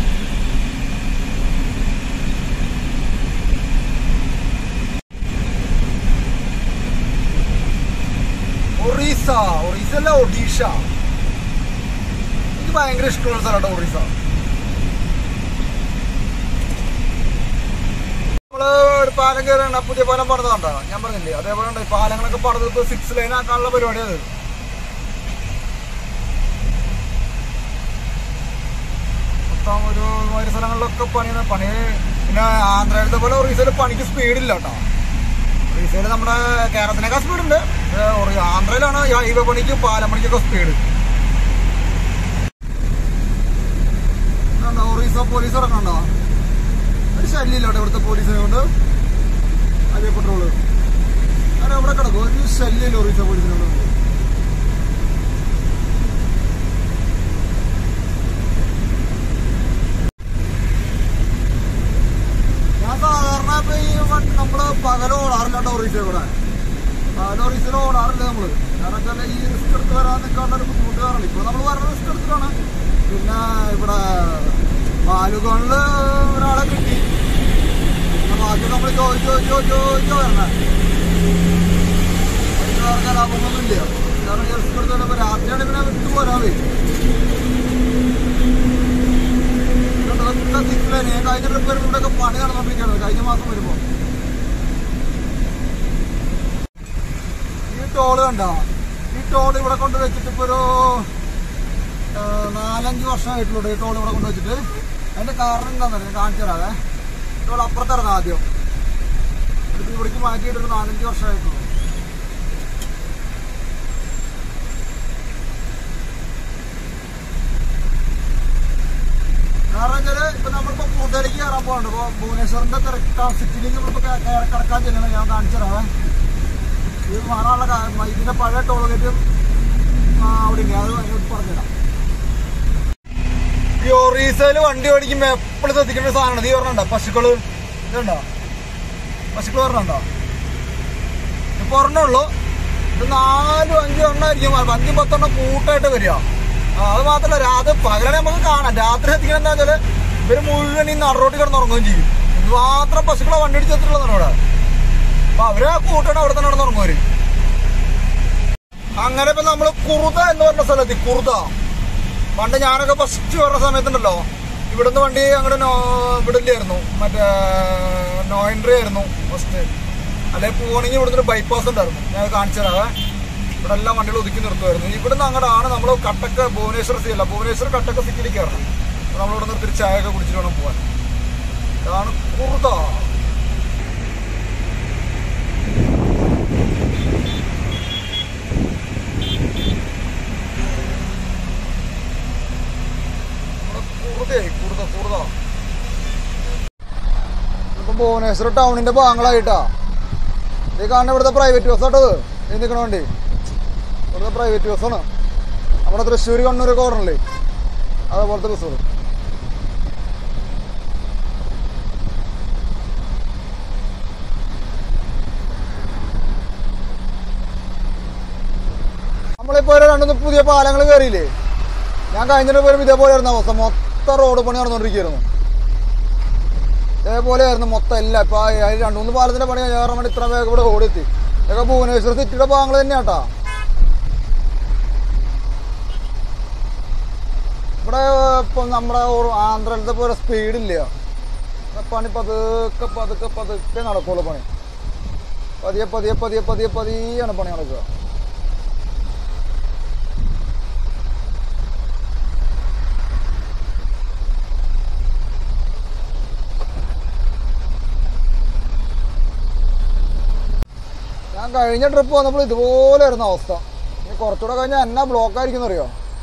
ഒറീസ ഒറീസ അല്ല ഒഡീഷ എനിക്ക് ഭയങ്കര ഇഷ്ടമുള്ള സ്ഥലമാണ് ഒറീസ നമ്മള് ഒരു പാലം കയറിയാണ് പുതിയ പാലം പണിതുണ്ടോ ഞാൻ പറഞ്ഞില്ലേ അതേപോലെ ഉണ്ട് ഈ പാലങ്ങളൊക്കെ പണിത് സിക്സ് ലൈൻ ആക്കാനുള്ള പരിപാടിയത് ഒരുമാതിരി സ്ഥലങ്ങളിലൊക്കെ പണിയാണ് പണി പിന്നെ ആന്ധ്രയിലത്തെ പോലെ ഒറീസയിൽ പണിക്ക് സ്പീഡില്ല കേട്ടോ ഒറീസയിൽ നമ്മുടെ കേരളത്തിനേക്കാൾ സ്പീഡുണ്ട് പക്ഷേ ഒറി- ആന്ധ്രയിലാണ് ഈ ഹൈവേ പണിക്കും പാലം പണിക്കൊക്കെ സ്പീഡ് കണ്ടോ ഒറീസ പോലീസ് ഇറങ്ങണ്ടോ ഒരു ശല്യമില്ല കേട്ടോ ഇവിടുത്തെ പോലീസിനെ കൊണ്ട് ഹൈവേ പെട്രോള് അങ്ങനെ അവിടെ കിടക്കും ഒരു ശല്യമില്ല ഒറീസ പോലീസിനെ കൊണ്ട് ഞാൻ സാധാരണ ഇപ്പൊ ഈ വണ്ടി നമ്മള് പകല് ഓടാറില്ല കേട്ടോ ഒറീസയിൽ കൂടെ പകൽ ഒറീസയിൽ ഓടാറില്ല നമ്മള് കാരണം വെച്ചാൽ ഈ റിസ്ക് എടുത്ത് വരാൻ നിൽക്കാനുള്ള ഒരു ബുദ്ധിമുട്ട് കാരണമാണ് ഇപ്പൊ നമ്മൾ പറഞ്ഞ റിസ്ക് എടുത്തിട്ടാണ് പിന്നെ ഇവിടെ പാലുകളില് ഒരാളെ കിട്ടി പിന്നെ ബാക്കി നമ്മൾ ചോദിച്ചു ചോദിച്ചു ചോദിച്ചു ചോദിച്ചു വരണേ അതിന് വേറെ ലാഭമൊന്നുമില്ല കാരണം ഈ റിസ്ക് എടുത്ത് വരുമ്പോ രാത്രിയാണ് പിന്നെ വിട്ടു പോരാവേ ഇതൊക്കെ തിക്കില്ല ഞാൻ കഴിഞ്ഞ ട്രിപ്പ് വരുമ്പോൾ ഇവിടെയൊക്കെ പണി നടന്നുകൊണ്ടിരിക്കുകയാണ് കഴിഞ്ഞ മാസം വരുമ്പോൾ ഈ ടോള് കണ്ടോ ഈ ടോൾ ഇവിടെ കൊണ്ട് വെച്ചിട്ട് ഇപ്പൊ ഒരു ആ, നാലഞ്ച് വർഷമായിട്ടുള്ളൂ ഈ ടോൾ ഇവിടെ കൊണ്ട് വെച്ചിട്ട് അതിന്റെ കാരണം എന്താണെന്ന് അറിയാം കാണിച്ചു തരാവേ ടോൾ അപ്പുറത്തിറങ്ങാം ആദ്യം എന്നിട്ട് ഇവിടേക്ക് മാറ്റിയിട്ട് ഒരു നാലഞ്ച് വർഷമായിട്ടുള്ളൂ കാരണം വെച്ചാല് ഇപ്പൊ നമ്മളിപ്പോ കൂടുതലേക്ക് കയറാൻ പോകണ്ട് ഇപ്പൊ ഭുവനേശ്വറിന്റെ തിരക്കാ സിറ്റിയിലേക്ക് നമ്മളിപ്പോ ക- കയറി കിടക്കാൻ ചെല്ലണം ഞാൻ കാണിച്ചു തരാവേ ഇത് മാറാനുള്ള കാ- ഇതിന്റെ പഴയ ടോൾ ഗേറ്റും അവിടെ ഇല്ല അത് അങ്ങോട്ട് പറഞ്ഞുതരാം ഈ ഒറീസയില് വണ്ടി ഓടിക്കുമ്പോ എപ്പോഴും ശ്രദ്ധിക്കേണ്ട ഒരു സാധനം നീ പറഞ്ഞോ പശുക്കള് ഇതുണ്ടോ പശുക്കൾ പറഞ്ഞോ ഇപ്പൊ ഒരെണ്ണുള്ളൂ ഇത് നാലും അഞ്ചും എണ്ണമായിരിക്കും അഞ്ചും പത്തെണ്ണം കൂട്ടായിട്ട് വരിക ആ, അത് മാത്രല്ല രാത്രി പകലെ നമുക്ക് കാണാം രാത്രി എത്തിക്കണം എന്താ വെച്ചാല് ഇവര് മുഴുവൻ ഈ നടുറോട്ടിൽ കിടന്ന് ഉറങ്ങുകയും ചെയ്യും ഇത് മാത്രം പശുക്കളെ വണ്ടി അടിച്ച് എത്തിയിട്ടുള്ളതാണ് ഇവിടെ അപ്പൊ അവര് ആ കൂട്ടാണ് അവിടെ തന്നെ കിടന്ന് ഉറങ്ങുവര് അങ്ങനെ ഇപ്പൊ നമ്മള് കുറുത എന്ന് പറഞ്ഞ സ്ഥലത്ത് കുറുത പണ്ട് ഞാനൊക്കെ ഫസ്റ്റ് പറഞ്ഞ സമയത്തുണ്ടല്ലോ ഇവിടുന്ന് വണ്ടി അങ്ങോട്ട് നോ ഇവിടെ ഇല്ലായിരുന്നു മറ്റേ നോയിൻട്രി ആയിരുന്നു ഫസ്റ്റ് അല്ലെ പോകണമെങ്കിൽ ഇവിടുന്ന് ഒരു ബൈപ്പാസ് ഉണ്ടായിരുന്നു ഞാൻ അത് കാണിച്ചു തരാവേ ഇവിടെ എല്ലാം വണ്ടികൾ ഒതുക്കി നിർത്തുമായിരുന്നു ഇവിടുന്ന് അങ്ങോട്ടാണ് നമ്മൾ കട്ടക്ക ഭുവനേശ്വർ സി അല്ല ഭുവനേശ്വർ കട്ടക്ക സിറ്റിയിൽ കയറണം അപ്പൊ നമ്മളിവിടെ നിർത്തി ചായ ഒക്കെ കുടിച്ചിട്ട് വേണം പോകാൻ ഇതാണ് കുറുത കുറുതയായി കുറുത കുറുത ഇപ്പൊ ഭുവനേശ്വർ ടൗണിന്റെ ഭാഗങ്ങളായിട്ടാ ഈ കാണുന്ന ഇവിടുത്തെ പ്രൈവറ്റ് ബസ് ആട്ടത് ഈ നിൽക്കണ വണ്ടി ഇവിടുത്തെ പ്രൈവറ്റ് ബസ്സാണ് നമ്മുടെ തൃശ്ശൂർ കണ്ണൂർ കോർണറില്ലേ അതേപോലത്തെ ബസ്സുകൾ നമ്മളിപ്പോ ഒരു രണ്ടു പുതിയ പാലങ്ങൾ കയറിയില്ലേ ഞാൻ കഴിഞ്ഞിട്ട് പോലും ഇതേപോലെ ആയിരുന്നു അവസ്ഥ മൊത്തം റോഡ് പണി നടന്നുകൊണ്ടിരിക്കുകയായിരുന്നു ഇതേപോലെ ആയിരുന്നു മൊത്തം എല്ലാം ഇപ്പൊ ആ- ആ രണ്ടു മൂന്ന് പാലത്തിന്റെ പണി കയറാൻ വേണ്ടി ഇത്ര വേഗം ഇവിടെ ഓടിയെത്തി ഇതൊക്കെ ഭുവനേശ്വർ സിറ്റിയുടെ ഭാഗങ്ങൾ തന്നെയാട്ടാ ഇവിടെ ഇപ്പൊ നമ്മുടെ ഓ- ആന്ധ്രയിലത്തെ പോലെ സ്പീഡില്ല ഇവിടെ പണി പതുക്കെ പതുക്കെ പതുക്കെ നടക്കുള്ളൂ പണി പതിയെ പതിയെ പതിയെ പതിയെ പതിയാണ് പണി നടക്കുക ഞാൻ കഴിഞ്ഞ ട്രിപ്പ് വന്നപ്പോൾ ഇതുപോലെ ആയിരുന്നു അവസ്ഥ ഇനി കുറച്ചുകൂടെ കഴിഞ്ഞാൽ എന്നാ ബ്ലോക്ക് ആയിരിക്കും അറിയോ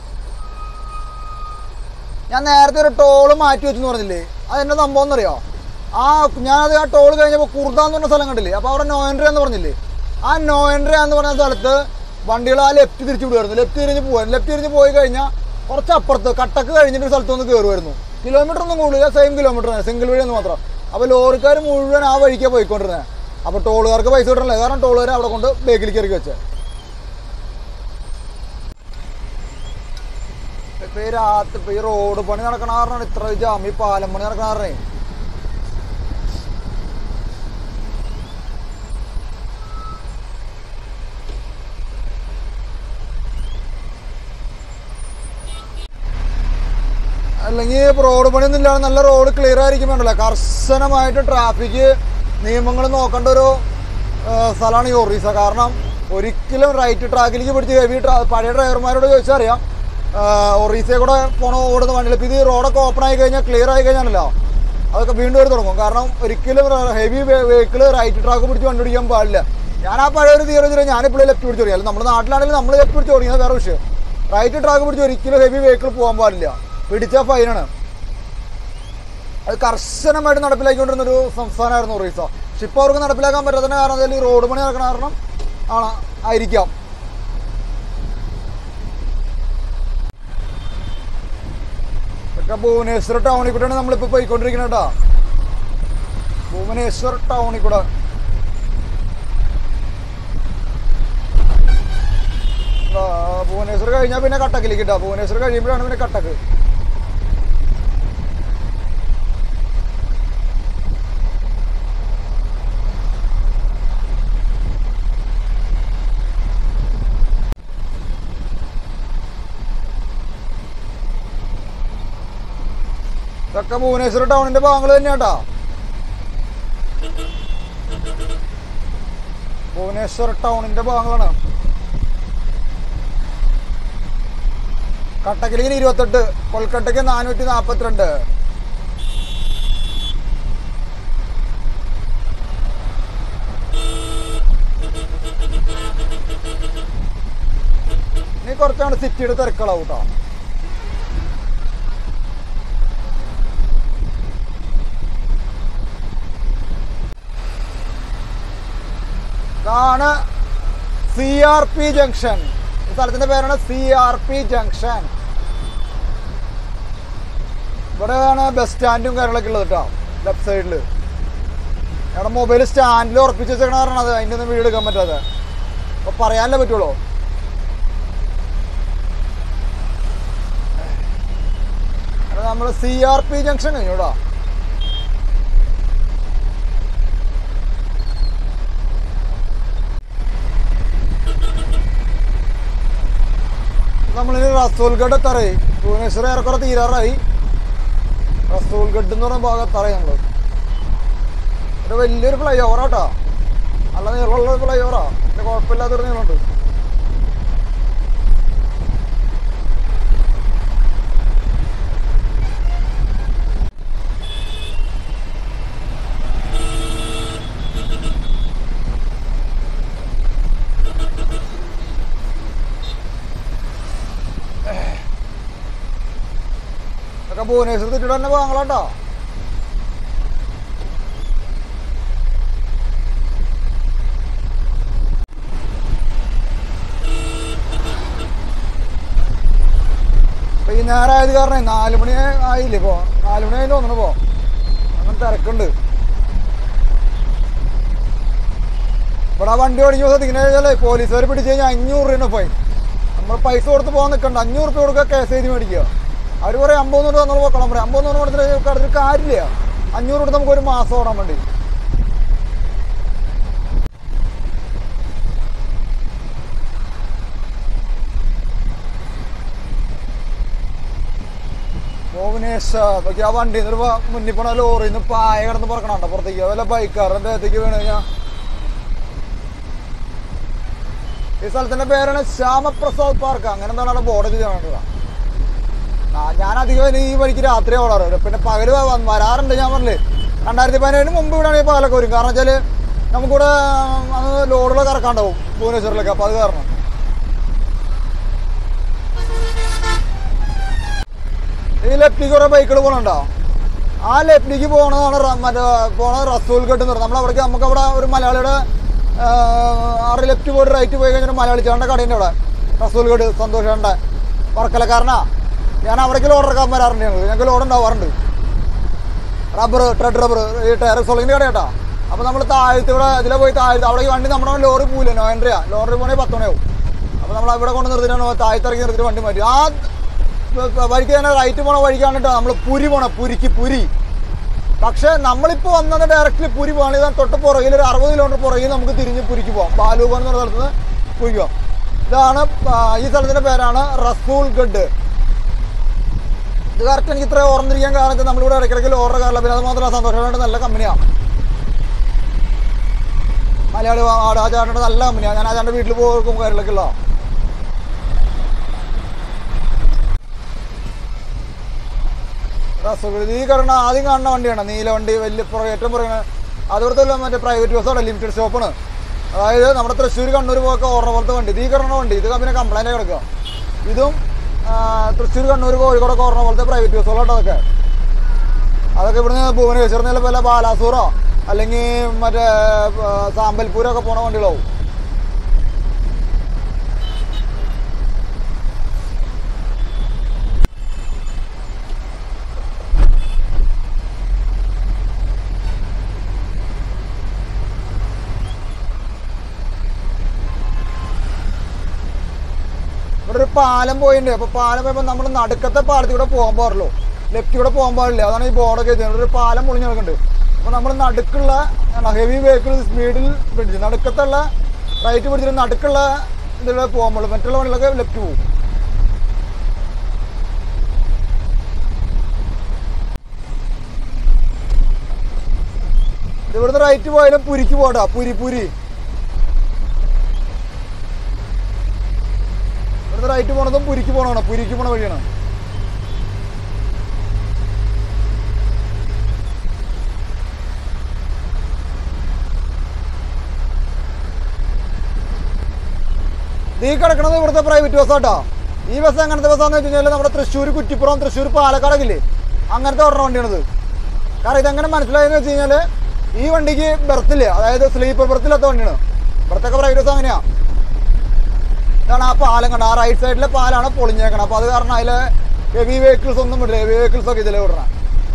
ഞാൻ നേരത്തെ ഒരു ടോള് മാറ്റി വെച്ചെന്ന് പറഞ്ഞില്ലേ അത് എന്നെ സംഭവം എന്നറിയോ ആ ഞാനത് ആ ടോൾ കഴിഞ്ഞപ്പോൾ കുർദ എന്ന് പറഞ്ഞ സ്ഥലം കണ്ടില്ലേ അപ്പോൾ അവിടെ നോയൻഡ്ര എന്ന് പറഞ്ഞില്ലേ ആ നോയൻഡ്ര എന്ന് പറഞ്ഞ സ്ഥലത്ത് വണ്ടികൾ ആ ലെഫ്റ്റ് തിരിച്ചു വിടുമായിരുന്നു ലെഫ്റ്റ് തിരിഞ്ഞ് പോകാൻ ലെഫ്റ്റ് തിരിഞ്ഞ് പോയി കഴിഞ്ഞാൽ കുറച്ച് അപ്പുറത്ത് കട്ടക്ക് കഴിഞ്ഞിട്ട് ഒരു സ്ഥലത്ത് ഒന്ന് കയറുമായിരുന്നു കിലോമീറ്റർ ഒന്നും കൂടുതലില്ല സെയിം കിലോമീറ്റർ സിംഗിൾ വഴി എന്ന് മാത്രം അപ്പോൾ ലോറിക്കാർ മുഴുവൻ ആ വഴിക്കാണ് പോയിക്കൊണ്ടിരുന്നത് അപ്പോൾ ടോളുകാർക്ക് പൈസ കിട്ടണല്ലേ കാരണം ടോളുകാർ അവിടെ കൊണ്ട് ബേക്കിലേക്ക് ഇറക്കി വെച്ചത് ഇപ്പൊ ഈ രാത്രി ഇപ്പൊ ഈ റോഡ് പണി നടക്കണ കാരണമാണ് ഇത്ര ജാം ഈ പാലം പണി നടക്കണ കാരണേ അല്ലെങ്കിൽ റോഡ് പണിയൊന്നും ഇല്ലാതെ നല്ല റോഡ് ക്ലിയർ ആയിരിക്കും വേണ്ടല്ലോ കർശനമായിട്ട് ട്രാഫിക് നിയമങ്ങൾ നോക്കേണ്ട ഒരു സ്ഥലമാണ് ഈ ഒറീസ കാരണം ഒരിക്കലും റൈറ്റ് ട്രാക്കിലേക്ക് പിടിച്ച് ഹെവി ട്രാ പഴയ ഡ്രൈവർമാരോട് ചോദിച്ചാൽ അറിയാം ഒറീസയെ കൂടെ പോണ ഓടുന്ന വണ്ടികൾ ഇപ്പം ഇത് റോഡൊക്കെ ഓപ്പൺ ആയി കഴിഞ്ഞാൽ ക്ലിയർ ആയി കഴിഞ്ഞാണല്ലോ അതൊക്കെ വീണ്ടും ഒരു തുടങ്ങും കാരണം ഒരിക്കലും ഹെവി വെഹിക്കിൾ റൈറ്റ് ട്രാക്ക് പിടിച്ച് വണ്ടി ഓടിക്കാൻ പാടില്ല ഞാൻ ആ പഴയ ഒരു തീരെ വെച്ചാൽ ഞാനിപ്പോഴും ലെഫ്റ്റ് പിടിച്ച് ഓടിക്കാം നമ്മുടെ നാട്ടിലാണെങ്കിൽ നമ്മൾ ലെഫ്റ്റ് പിടിച്ച് ഓടിക്കുന്നത് വേറെ വിഷയം റൈറ്റ് ട്രാക്ക് പിടിച്ച് ഒരിക്കലും ഹെവി വെഹിക്കിൾ പോകാൻ പാടില്ല പിടിച്ചാൽ ഫൈനാണ് അത് കർശനമായിട്ട് നടപ്പിലാക്കിക്കൊണ്ടിരുന്ന ഒരു സംസ്ഥാനമായിരുന്നു ഒറീസ പക്ഷെ ഇപ്പോൾ അവർക്ക് നടപ്പിലാക്കാൻ പറ്റാത്തതിന്റെ കാരണം എന്തായാലും ഈ റോഡ് പണി നടക്കണ കാരണം ആണ് ആയിരിക്കാം ഇതൊക്കെ ഭുവനേശ്വർ ടൗണിൽ കൂടെയാണ് നമ്മളിപ്പോൾ പോയിക്കൊണ്ടിരിക്കുന്നത് കേട്ടോ ഭുവനേശ്വർ ടൗണിൽ കൂടെ ആ, ഭുവനേശ്വർ കഴിഞ്ഞാൽ പിന്നെ കട്ടക്കിലേക്ക് കേട്ടോ ഭുവനേശ്വർ കഴിയുമ്പോഴാണ് പിന്നെ കട്ടക്ക് ഇതൊക്കെ ഭുവനേശ്വർ ടൗണിന്റെ ഭാഗങ്ങൾ തന്നെയാട്ടാ ഭുവനേശ്വർ ടൗണിന്റെ ഭാഗങ്ങളാണ് കട്ടക്കിലേക്ക് ഇരുപത്തെട്ട് കൊൽക്കട്ടയ്ക്ക് നാനൂറ്റി നാപ്പത്തിരണ്ട് ഇനി കുറച്ചാണ് സിറ്റിയുടെ തിരക്കുകളാവും കേട്ടോ ഇതാണ് സി ആർ പി ജംഗ്ഷൻ ഈ സ്ഥലത്തിന്റെ പേരാണ് സി ആർ പി ജംഗ്ഷൻ ഇവിടെയാണ് ബസ് സ്റ്റാൻഡും കാര്യങ്ങളൊക്കെ ഉള്ളത് കേട്ടോ ലെഫ്റ്റ് സൈഡിൽ ഞങ്ങളുടെ മൊബൈൽ സ്റ്റാൻഡിൽ ഉറപ്പിച്ച് വെച്ചേക്കണ കാരണം അത് അതിൻ്റെ ഒന്നും വീഡിയോ എടുക്കാൻ പറ്റാതെ അപ്പൊ പറയാനല്ലേ പറ്റുള്ളൂ നമ്മൾ സി ആർ പി ജംഗ്ഷൻ കഴിഞ്ഞു കേട്ടോ നമ്മളിനി റസൂൽഗഡ് എത്താറായി ഭുവനേശ്വർ ഏറെക്കുറെ തീരാറായി റസൂൽഗഡ് എന്ന് പറയുന്ന ഭാഗത്താറായി നമ്മള് ഒരു വലിയൊരു ഫ്ലൈ ഓവറാട്ടോ നല്ല നീളമുള്ള ഫ്ലൈ ഓവറാ പിന്നെ കുഴപ്പമില്ലാത്തൊരു നീളമുണ്ട് ഒക്കെ ഭുവനേശ്വർ തെറ്റിട്ട് തന്നെ ഭാഗങ്ങളാട്ടോ ഇപ്പൊ ഈ നേരമായത് കാരണം നാല് മണി ആയില്ലേ ഇപ്പോ നാല് മണി ആയി തോന്നണ പോ അങ്ങനെ തിരക്കുണ്ട് ഇവിടെ ആ വണ്ടി ഓടിക്കുമ്പോൾ ശ്രദ്ധിക്കണേ പോലീസുകാർ പിടിച്ചു കഴിഞ്ഞാൽ അഞ്ഞൂറ് രൂപ ഫൈൻ നമ്മൾ പൈസ കൊടുത്ത് പോകാൻ നിൽക്കണ്ട അഞ്ഞൂറ് രൂപ കൊടുക്കുക കേസ് എഴുതി മേടിക്കുക അവർ പറയും അമ്പത് നൂറ് തന്നാൽ വെക്കണം പറയും അമ്പത് നൂറ് കൊടുത്തിട്ട് കടത്തിൽ കാര്യമില്ല അഞ്ഞൂറ് കൊടുത്ത് നമുക്ക് ഒരു മാസം ഓടാൻ വേണ്ടി ഭുവനേശ്വർ നോക്കി ആ വണ്ടി മുന്നിൽ പോണ ലോറിയിൽ നിന്ന് പായ കിടന്ന് പറക്കണുണ്ടോ പുറത്തേക്ക് വല്ല ബൈക്കാറിന്റെ ദേഹത്തേക്ക് വീണ് കഴിഞ്ഞാൽ ഈ സ്ഥലത്തിന്റെ പേരാണ് ശ്യാമപ്രസാദ് പാർക്ക് അങ്ങനെ എന്താണ് അവിടെ ബോർഡ് ചെയ്ത് ഞാൻ അധികം ഈ വഴിക്ക് രാത്രി ഓടാറ് പിന്നെ പകല് വ- വരാറുണ്ട് ഞാൻ പറഞ്ഞില്ലേ രണ്ടായിരത്തി പതിനേഴിന് മുമ്പ് ഇവിടെ പകലൊക്കെ വരും കാരണം വെച്ചാല് നമുക്കിവിടെ അന്ന് ലോഡുകളൊക്കെ ഇറക്കാണ്ടാവും ഭുവനേശ്വറിലൊക്കെ അപ്പൊ അത് കാരണം ഈ ലെഫ്റ്റിക്ക് കുറെ ബൈക്കുകൾ പോകണുണ്ടോ ആ ലെഫ്റ്റിക്ക് പോകണതാണ് റ- മറ്റേ പോണത് റസൂൽ ഗഡ് എന്ന് പറയും നമ്മളവിടേക്ക് നമുക്ക് അവിടെ ഒരു മലയാളിയുടെ ആ, ആറ് ലെഫ്റ്റ് പോയിട്ട് റൈറ്റ് പോയി കഴിഞ്ഞാൽ ഒരു മലയാളി ചേട്ടൻ്റെ കടയുണ്ട് അവിടെ റസൂൽ ഗഡ് സന്തോഷ് ചേട്ടൻ്റെ വർക്കലക്കാരനാ ഞാൻ അവിടേക്ക് ലോഡ് ഇറക്കാൻ വരാറുണ്ട് ഞങ്ങൾ ഞങ്ങൾക്ക് ലോഡ് ഉണ്ടാവാറുണ്ട് റബ്ബർ ട്രെഡ് റബ്ബർ ഈ ടയർ സൊളിങ്ങിൻ്റെ കടയാട്ടാ അപ്പോൾ നമ്മൾ താഴത്ത് ഇവിടെ ഇതിലെ പോയി താഴത്ത് അവിടെ ഈ വണ്ടി നമ്മുടെ ലോറി പോവില്ല നോയൻട്രിയാ ലോറി പോകണമെങ്കിൽ പത്ത് മണിയാവും അപ്പോൾ നമ്മൾ അവിടെ കൊണ്ട് നിർത്തിയിട്ടാണ് താഴത്തിറങ്ങി നിർത്തിയിട്ട് വണ്ടി മാറ്റി ആ വ- വഴിക്ക് തന്നെ റൈറ്റ് പോണ വഴിക്കാണ് കേട്ടോ നമ്മൾ പുരി പോണ പുരിക്ക് പുരി പക്ഷെ നമ്മളിപ്പോൾ വന്നത് ഡയറക്റ്റ്ലി പുരി പോകണം ഇതാ തൊട്ട് പുറകിൽ ഒരു അറുപത് കിലോമീറ്റർ പുറകിൽ നമുക്ക് തിരിഞ്ഞ് പുരിക്ക് പോകാം ബാലൂബ എന്ന് പറഞ്ഞ സ്ഥലത്ത് നിന്ന് പുരിക്ക് പോകാം ഇതാണ് ആ, ഈ സ്ഥലത്തിന്റെ പേരാണ് റസൂൾ ഗഡ് ഇത് കറക്റ്റ് എനിക്ക് ഇത്ര ഓർമ്മിരിക്കാൻ കാരണം വെച്ചാൽ നമ്മളിവിടെ ഇടയ്ക്കിടയ്ക്ക് ഓർഡർ കാറില്ല പിന്നെ അത് മാത്രമല്ല സന്തോഷമായിട്ട് നല്ല കമ്പനിയാണ് മലയാളി ആട് ആ ചേട്ടൻ്റെ നല്ല കമ്പനിയാണ് ഞാൻ ആ ചേട്ടൻ്റെ വീട്ടിൽ പോകും കാര്യങ്ങളൊക്കെ ഉള്ള റസഗുള ഈ കിടന്ന ആദ്യം കാണുന്ന വണ്ടിയാണ് നീല വണ്ടി വലിയ പുറകെ ഏറ്റവും പുറകെ അതുപോലത്തെ മറ്റേ പ്രൈവറ്റ് ബസ്സാണ് ലിമിറ്റഡ് സ്റ്റോപ്പാണ് അതായത് നമ്മുടെ തൃശ്ശൂർ കണ്ണൂർ പോയൊക്കെ ഓർഡർ പോലത്തെ വണ്ടി ഇത് ഈ കിടന്ന വണ്ടി ഇത് പിന്നെ കംപ്ലൈൻറ്റ് കിടക്കുക ഇതും ആ, തൃശ്ശൂർ കണ്ണൂർ കോഴിക്കോടൊക്കെ ഓർഡർ പോലത്തെ പ്രൈവറ്റ് ബസ്സുകളാട്ടോ അതൊക്കെ അതൊക്കെ ഇവിടുന്ന് ഭുവനേശ്വറിൽ നിന്ന് വല്ല ബാലാസൂറോ അല്ലെങ്കിൽ മറ്റേ ആ, സാമ്പൽപൂരൊക്കെ പോണ വണ്ടികളാവും ഇവിടെ ഒരു പാലം പോയിട്ടുണ്ട് അപ്പൊ പാലം പോയപ്പോ നമ്മൾ നടുക്കത്തെ പാലത്തിൽ കൂടെ പോകാൻ പാടുള്ളൂ ലെഫ്റ്റ് കൂടെ പോകാൻ പാടില്ല അതാണ് ഈ ബോർഡൊക്കെ എഴുതിയത് ഒരു പാലം പൊളിഞ്ഞ് കിടക്കുന്നുണ്ട് അപ്പൊ നമ്മൾ നടുക്കുള്ള ഹെവി വെഹിക്കിൾ സ്പീഡിൽ പിടിച്ചു നടുക്കത്തുള്ള റൈറ്റ് പിടിച്ചിട്ട് നടുക്കുള്ള ഇതിലൂടെ പോകാൻ പാടുള്ളൂ മറ്റുള്ള വണ്ടികളൊക്കെ ലെഫ്റ്റ് പോകും ഇവിടുന്ന് റൈറ്റ് പോയാലും പുരിക്ക് പോടാ പുരി പുരി ഇവിടുന്ന് റൈറ്റ് പോണതും പുരിക്ക് പോണതാണ് പുരിക്ക് പോണ വഴിയാണ് ഈ കിടക്കണത് ഇവിടുത്തെ പ്രൈവറ്റ് ബസ്സാട്ടോ ഈ ബസ് എങ്ങനത്തെ ബസ്സാന്ന് വെച്ച് കഴിഞ്ഞാൽ നമ്മുടെ തൃശ്ശൂർ കുറ്റിപ്പുറം തൃശ്ശൂർ പാലക്കാടൊക്കെ ഇല്ലേ അങ്ങനത്തെ ഒരെണ്ണം വണ്ടിയാണിത് കാരണം ഇതെങ്ങനെ മനസ്സിലായെന്ന് വെച്ച് കഴിഞ്ഞാൽ ഈ വണ്ടിക്ക് ബെർത്തില്ല അതായത് സ്ലീപ്പർ ബെർത്തില്ലാത്ത വണ്ടിയാണ് ഇവിടത്തൊക്കെ പ്രൈവറ്റ് ബസ് അങ്ങനെയാ ഇതാണ് ആ പാലം കണ്ട ആ റൈറ്റ് സൈഡിലെ പാലാണ് പൊളിഞ്ഞേക്കണം അപ്പൊ അത് കാരണം അതിലെ ഹെവി വെഹിക്കിൾസ് ഒന്നും വിടില്ല ഹെവി വെഹിക്കിൾസ് ഒക്കെ ഇതിലെ വിടണം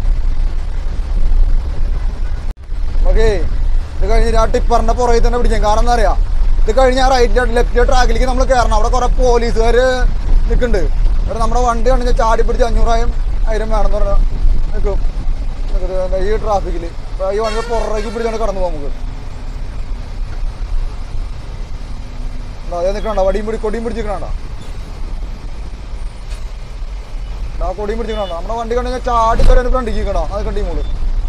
ഓക്കെ ഇത് കഴിഞ്ഞ് ആ ടിപ്പറിന്റെ പുറകിൽ തന്നെ പിടിക്കാം കാരണം എന്താ പറയാ ഇത് കഴിഞ്ഞ് ആ റൈറ്റ് ലെഫ്റ്റ് ട്രാക്കിലേക്ക് നമ്മൾ കയറണം അവിടെ കുറെ പോലീസുകാർ നിൽക്കുന്നുണ്ട് ഇവിടെ നമ്മുടെ വണ്ടി കണ്ടിഞ്ഞാൽ ചാടി പിടിച്ച് അഞ്ഞൂറായിരം ആയിരം വേണമെന്ന് പറഞ്ഞാൽ നിൽക്കും നിൽക്കുന്നത് ഈ ട്രാഫിക്കിൽ ഈ വണ്ടി പുറകേക്ക് പിടിച്ചാണ് കടന്നു പോകാം നമുക്ക് ദാ അതേ നിൽക്കണ്ട വടിയും പിടി കൊടിയും പിടിച്ചിരിക്കണ ആ കൊടിയും പിടിച്ചിരിക്കണ നമ്മുടെ വണ്ടി കണ്ടു കഴിഞ്ഞാൽ ചാടി കയറി ഫ്രണ്ടിക്ക് നിൽക്കണോ അത് കണ്ടി മോള്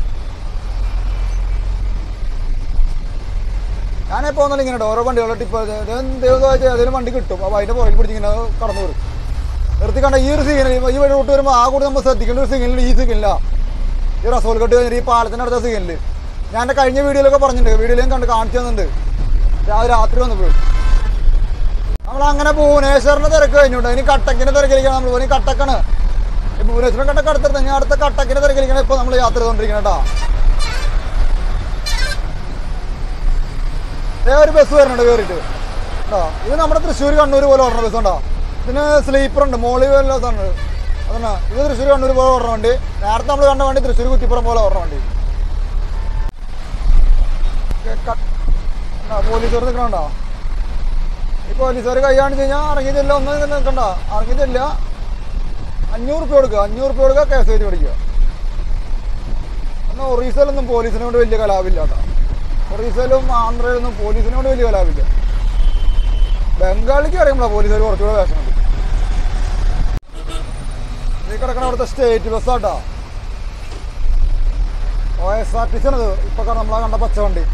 ഞാനെപ്പോ ഒന്നും ഇങ്ങനെ ഓരോ വണ്ടികളെ ടിപ്പ് ദൈവം ഏതെങ്കിലും വണ്ടി കിട്ടും അപ്പോൾ അതിന്റെ പുറകിൽ പിടിച്ചിങ്ങനെ കടന്നു വരും നിർത്തി കണ്ട ഈ ഒരു സിഗ്നൽ ഈ വഴി റൂട്ട് വരുമ്പോൾ ആ കൂടി നമ്മൾ ശ്രദ്ധിക്കേണ്ട ഒരു സിഗ്നൽ ഈ സിഗ്നലില്ല ഈ റസോൾ കെട്ട് കഴിഞ്ഞിട്ട് ഈ പാലത്തിന്റെ അടുത്ത സിഗ്നലിൽ ഞാൻ എൻ്റെ കഴിഞ്ഞ വീഡിയോയിലൊക്കെ പറഞ്ഞിട്ടുണ്ട് വീഡിയോയിലും കണ്ട് കാണിച്ചു തന്നിട്ടുണ്ട് രാവിലെ രാത്രി വന്നപ്പോൾ നമ്മൾ അങ്ങനെ ഭുവനേശ്വറിന്റെ തിരക്ക് കഴിഞ്ഞുണ്ട് ഇനി കട്ടക്കിന്റെ തിരക്കിലേക്കാണ് നമ്മൾ ഇനി കട്ടക്കാണ് ഈ ഭുവനേശ്വരം കട്ടക്ക് അടുത്തെടുത്ത് ഇനി അടുത്ത കട്ടക്കിന്റെ തിരക്കിലേക്കാണ് ഇപ്പൊ നമ്മൾ യാത്ര ചെയ്തോണ്ടിരിക്കുന്നത് കേട്ടോ ദേ ഒരു ബസ് വരുന്നുണ്ട് കയറിയിട്ട് കേട്ടോ ഇത് നമ്മുടെ തൃശ്ശൂർ കണ്ണൂർ പോലെ ഓടുന്ന ബസ് ഉണ്ടോ ഇതിന് സ്ലീപ്പർ ഉണ്ട് മോളി പോലെ ഇതാണ് അതന്നെ ഇത് തൃശ്ശൂർ കണ്ണൂർ പോലെ ഓടുന്ന വണ്ടി നേരത്തെ നമ്മൾ കണ്ട വണ്ടി തൃശ്ശൂർ കുറ്റിപ്പുറം പോലെ ഓടുന്ന വണ്ടി പോലീസുകാർ നിൽക്കണുണ്ടോ ഈ പോലീസുകാർ കൈ കാണിച്ച് കഴിഞ്ഞാൽ ഇറങ്ങി ചെല്ല ഒന്നും തന്നെ നിൽക്കണ്ട ഇറങ്ങി ചെല്ല അഞ്ഞൂറ് റുപ്യ കൊടുക്കുക അഞ്ഞൂറ് റുപ്യ കൊടുക്കുക കേസ് എഴുതി പഠിക്കുക എന്നാൽ ഒറീസയിലൊന്നും പോലീസിനെ കൊണ്ട് വലിയ കലാപില്ല കേട്ടോ ഒറീസയിലും ആന്ധ്രയിലൊന്നും പോലീസിനെ കൊണ്ട് വലിയ കലാപില്ല ബംഗാളിക്ക് അറിയുമ്പോൾ പോലീസുകാർ കുറച്ചുകൂടെ വേഷമുണ്ട് ഈ കിടക്കണ അവിടുത്തെ സ്റ്റേറ്റ് ബസ്സാട്ടോ O S R T C ആണത് ഇപ്പൊ നമ്മളാ കണ്ട പച്ച വണ്ടി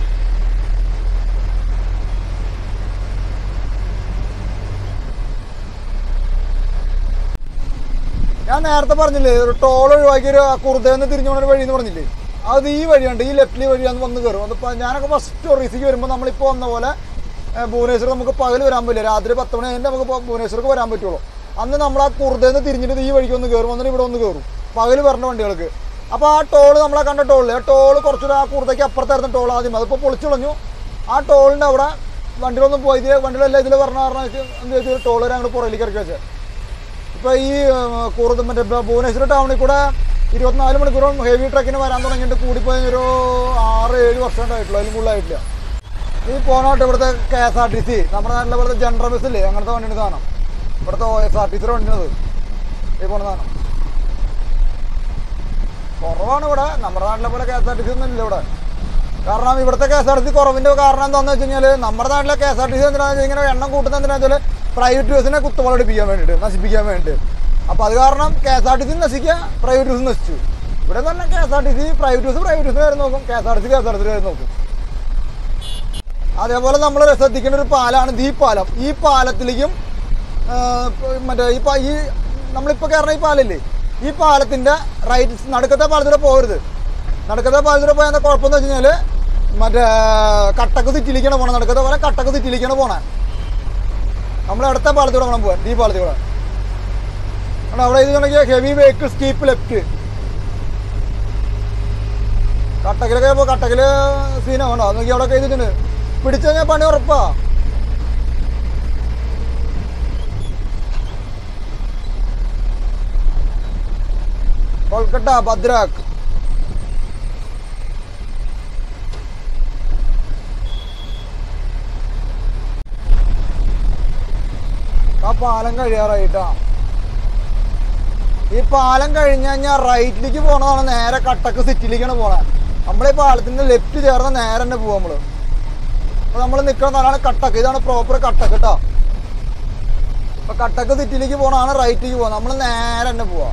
ഞാൻ നേരത്തെ പറഞ്ഞില്ലേ ഒരു ടോൾ ഒഴിവാക്കി ഒരു കുറുതേന്ന് തിരിഞ്ഞു പോണ ഒരു വഴി എന്ന് പറഞ്ഞില്ലേ അത് ഈ വഴിയുണ്ട് ഈ ലെഫ്റ്റിൽ വഴിയാന്ന് വന്ന് കയറും അതിപ്പോ ഞാനൊക്കെ ഫസ്റ്റ് ഒറീസിക്ക് വരുമ്പോൾ നമ്മളിപ്പോൾ വന്ന പോലെ ഏഹ്, ഭുവനേശ്വർ നമുക്ക് പകൽ വരാൻ പറ്റില്ല രാത്രി പത്ത് മണി കഴിഞ്ഞാൽ നമുക്ക് ഇപ്പൊ ഭുവനേശ്വർക്ക് വരാൻ പറ്റുള്ളൂ അന്ന് നമ്മൾ ആ കുറുതേന്ന് തിരിഞ്ഞിട്ട് ഈ വഴിക്ക് ഒന്ന് കയറും എന്നിട്ട് ഇവിടെ ഒന്ന് കയറും പകൽ വരണ വണ്ടികൾക്ക് അപ്പോൾ ആ ടോൾ നമ്മളെ കണ്ട ടോളിൽ ആ ടോൾ കുറച്ചുകൂടെ ആ കുറുതയ്ക്ക് അപ്പുറത്തായിരുന്നു ടോൾ ആദ്യം അതിപ്പോൾ പൊളിച്ചു കളഞ്ഞു ആ ടോളിൻ്റെ അവിടെ വണ്ടികളൊന്നും പോയി ഇതിലെ വണ്ടികളെല്ലാം ഇതിൽ പറഞ്ഞ കാരണം എന്ത് വെച്ചാൽ ടോൾ വരെ അങ്ങോട്ട് പുറകിലേക്ക് ഇറക്കി വെച്ചത് ഇപ്പൊ ഈ കൂടുതൽ മറ്റേ ഭ- ഭുവനേശ്വർ ടൗണിൽ കൂടെ ഇരുപത്തിനാല് മണിക്കൂറും ഹെവി ട്രക്കിന് വരാൻ തുടങ്ങിയിട്ട് കൂടിപ്പോയി ഒരു ആറ് ഏഴ് വർഷം ഉണ്ടായിട്ടുള്ളൂ അതിലും കൂടുതലായിട്ടില്ല ഈ പോണോട്ട് ഇവിടുത്തെ K S R T C നമ്മുടെ നാട്ടിലെ ഇവിടുത്തെ ജനറൽ ബസ് ഇല്ലേ അങ്ങനത്തെ വണ്ടിയാണ് സാധനം ഇവിടുത്തെ ഒ എസ് ആർ ടി സിയുടെ വണ്ടിയാണത് ഈ പോണ സാധനം കുറവാണ് ഇവിടെ നമ്മുടെ നാട്ടിലെ പോലെ K S R T C ഒന്നും ഇല്ല ഇവിടെ കാരണം ഇവിടുത്തെ K S R T C കുറവിന്റെ കാരണം എന്താണെന്ന് വെച്ച് കഴിഞ്ഞാൽ നമ്മുടെ നാട്ടിലെ K S R T C എന്തിനാണെന്ന് വെച്ചാൽ ഇങ്ങനെ എണ്ണം കൂട്ടുന്ന എന്തിനാന്ന് വെച്ചാൽ പ്രൈവറ്റ് ബസ്സിനെ കുത്തുവളടിപ്പിക്കാൻ വേണ്ടിയിട്ട് നശിപ്പിക്കാൻ വേണ്ടിയിട്ട് അപ്പൊ അത് കാരണം K S R T C നശിക്കുക പ്രൈവറ്റ് ബസ് നശിച്ചു ഇവിടെ തന്നെ K S R T C private bus private bus കാര്യം നോക്കും K S R T C K S R T C കാര്യം നോക്കും അതേപോലെ നമ്മൾ ശ്രദ്ധിക്കേണ്ട ഒരു പാലാണ് ഈ പാലം ഈ പാലത്തിലേക്കും ആ, മറ്റേ ഈ പാ- ഈ നമ്മളിപ്പോ കയറുന്ന ഈ പാലല്ലേ ഈ പാലത്തിന്റെ റൈറ്റ് നടുക്കത്തെ പാലത്തിലൂടെ പോകരുത് നടുക്കത്തെ പാലത്തിലൂടെ പോയാൽ എന്താ കുഴപ്പമെന്ന് വെച്ച് കഴിഞ്ഞാല് മറ്റേ കട്ടക്ക് സിറ്റിയിലേക്കാണ് പോണത് നടുക്കത്തെ പോലെ കട്ടക്ക് സിറ്റിയിലേക്കാണ് പോണേ നമ്മൾ അടുത്ത പാലത്തൂടെ വേണം പോകാൻ ഈ പാലത്തൂടെ കാരണം അവിടെ ഇത് ഹെവി വെഹിക്കിൾസ് കീപ്പ് ലെഫ്റ്റ് കട്ടക്കിലൊക്കെ ഇപ്പൊ കട്ടക്കില് സീനാണോ നോക്കി അവിടെ എഴുതിയിട്ടുണ്ട് പിടിച്ചു കഴിഞ്ഞാൽ പണി ഉറപ്പാ കൊൽക്കട്ട ഭദ്രാക്ക് ആ പാലം കഴിയാറായിട്ടാ ഈ പാലം കഴിഞ്ഞ് കഴിഞ്ഞാൽ റൈറ്റിലേക്ക് പോണതാണ് നേരെ കട്ടക്ക് സിറ്റിയിലേക്കാണ് പോണേ നമ്മളീ പാലത്തിന്റെ ലെഫ്റ്റ് ചേർന്ന് നേരെ തന്നെ പോവാ നമ്മള് അപ്പൊ നമ്മൾ നിൽക്കുന്ന സ്ഥലമാണ് കട്ടക്ക് ഇതാണ് പ്രോപ്പർ കട്ടക്ക് കേട്ടോ അപ്പൊ കട്ടക്ക് സിറ്റിയിലേക്ക് പോണതാണ് റൈറ്റിലേക്ക് പോവാ നമ്മൾ നേരെ തന്നെ പോവാ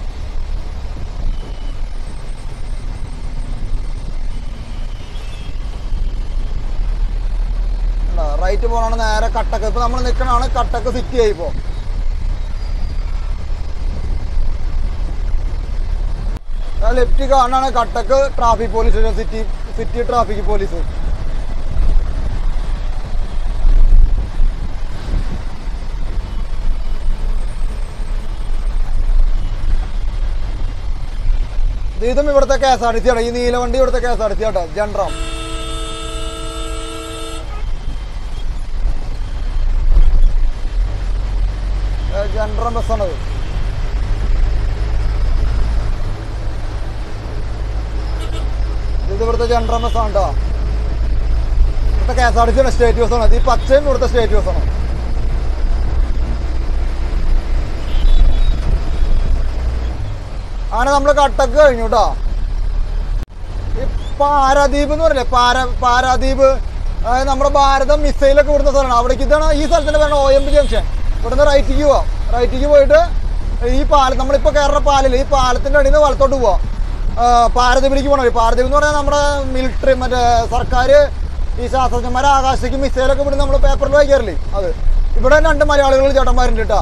റൈറ്റ് പോണാണ് നേരെ കട്ടക്ക് ഇപ്പൊ നമ്മൾ നിൽക്കണാണ് കട്ടക്ക് സിറ്റി ആയി ഇപ്പോ ലെഫ്റ്റ് കാണാണ് Cuttack traffic police station city city traffic police ഇതും ഇവിടുത്തെ K S R T C ആണ് ഈ നീലവണ്ടി ഇവിടുത്തെ K S R T C ആട്ടോ ജൻഡ്രം ജൻഡ്രം ബസ്സാണത് ഇത് ഇവിടുത്തെ ജനറൽ ബസ് ആണ് കേട്ടോ ഇവിടുത്തെ K S R T C state bus ആണ് ഈ പച്ചയും ഇവിടുത്തെ സ്റ്റേറ്റ് ബസ് ആണ് അങ്ങനെ നമ്മൾ കട്ടക്ക് കഴിഞ്ഞു കേട്ടോ ഈ പാരാദ്വീപ് എന്ന് പറയില്ലേ പാര പാരാദ്വീപ് അതായത് നമ്മുടെ ഭാരതം മിസൈലൊക്കെ വിടുന്ന സ്ഥലമാണ് അവിടേക്ക് ഇതാണ് ഈ സ്ഥലത്തിന്റെ പേരാണ് ഒ എം പി ജംഗ്ഷൻ ഇവിടുന്ന് റൈറ്റിക്ക് പോവാം റൈറ്റിക്ക് പോയിട്ട് ഈ പാലം നമ്മളിപ്പോ കയറുന്ന പാലില്ല ഈ പാലത്തിന്റെ അടിയിൽ നിന്ന് വലത്തോട്ട് പോവാം ആ, പാരദ്വീപിലേക്ക് പോകണം പാരദ്വീപ് എന്ന് പറഞ്ഞാൽ നമ്മുടെ മിലിറ്ററി മറ്റേ സർക്കാർ ഈ ശാസ്ത്രജ്ഞന്മാരെ ആകാശത്തേക്ക് മിസൈലൊക്കെ വിടുന്ന നമ്മൾ പേപ്പറിൽ വായിക്കാറില്ലേ അത് ഇവിടെ രണ്ട് മലയാളികൾ ചേട്ടന്മാരുണ്ട് കേട്ടോ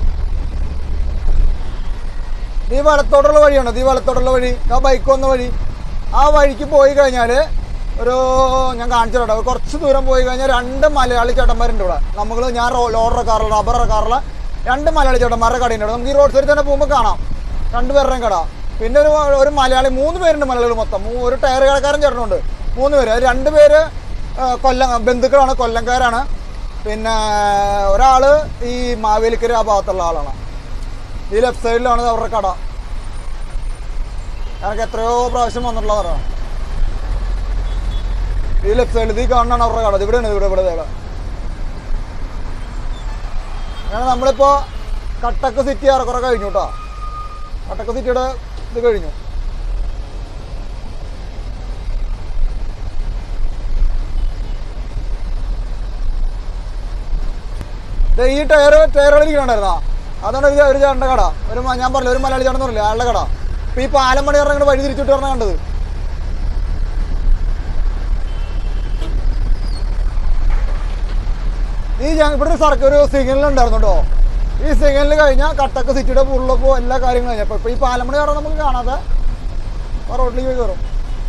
ഈ വലത്തോട്ടുള്ള വഴിയാണ് ഈ വലത്തോട്ടുള്ള വഴി ആ ബൈക്ക് വന്ന വഴി ആ വഴിക്ക് പോയി കഴിഞ്ഞാൽ ഒരു ഞാൻ കാണിച്ചു തരാം കുറച്ച് ദൂരം പോയി കഴിഞ്ഞാൽ രണ്ട് മലയാളി ചേട്ടന്മാരുണ്ട് ഇവിടെ നമ്മൾ ഞാൻ റോ- ലോഡർ കാറിലുള്ള റബ്ബർ കാറിലുള്ള രണ്ട് മലയാളി ചേട്ടന്മാരുടെ കടയുണ്ട് ഇവിടെ. നമുക്ക് ഈ റോഡ് സൈഡിൽ തന്നെ പോകുമ്പോൾ കാണാം രണ്ടുപേരുടെയും കട പിന്നെ ഒരു ഒരു മലയാളി മൂന്ന് പേരുണ്ട് മലയാളികൾ മൊത്തം മൂ- ഒരു ടയർ കടക്കാരൻ ചേട്ടനുണ്ട് മൂന്ന് പേര് അത് രണ്ട് പേര് ആ, കൊല്ലം ബന്ധുക്കളാണ് കൊല്ലംകാരാണ് പിന്നെ ഒരാള് ഈ മാവേലിക്കര ആ ഭാഗത്തുള്ള ആളാണ് ഈ ലെഫ്റ്റ് സൈഡിലാണ് അവരുടെ കട എനിക്ക് എത്രയോ പ്രാവശ്യം വന്നിട്ടുള്ളതാണ് ഈ ലെഫ്റ്റ് സൈഡിൽ ഈ കാണാണ് അവരുടെ കട ഇത് ഇവിടെയാണ് ഇവിടെ ഇവിടെ ഇവിടെ അങ്ങനെ നമ്മളിപ്പോ കട്ടക്ക് സിറ്റി ഏറെക്കുറെ കഴിഞ്ഞു കേട്ടോ കട്ടക്ക് സിറ്റിയുടെ ഇത് കഴിഞ്ഞു ദേ ഈ ടയർ ടയറുകളിരിക്കണ്ടായിരുന്നാ അതാണ് ഒരു ഒരു ചേട്ടൻ്റെ കട ഒരു മ- ഞാൻ പറഞ്ഞില്ല ഒരു മലയാളി ചേട്ടൻ പറഞ്ഞില്ല അയാളുടെ കട ഇപ്പൊ ഈ പാലം പണി പറഞ്ഞ വഴി തിരിച്ചിട്ട് പറഞ്ഞ കണ്ടത് ഈ ഞാൻ ഇവിടെ ഒരു സർക്കാർ ഒരു സിഗ്നൽ ഉണ്ടായിരുന്നു കേട്ടോ ഈ സിഗ്നൽ കഴിഞ്ഞാൽ കട്ടക്ക് സിറ്റിയുടെ ഫുള്ളപ്പോ എല്ലാ കാര്യങ്ങളും കഴിഞ്ഞപ്പോൾ ഇപ്പൊ ഈ പാലം പണി കാരണം നമുക്ക് കാണാതെ ആ റോഡിലേക്ക് പോയി കയറും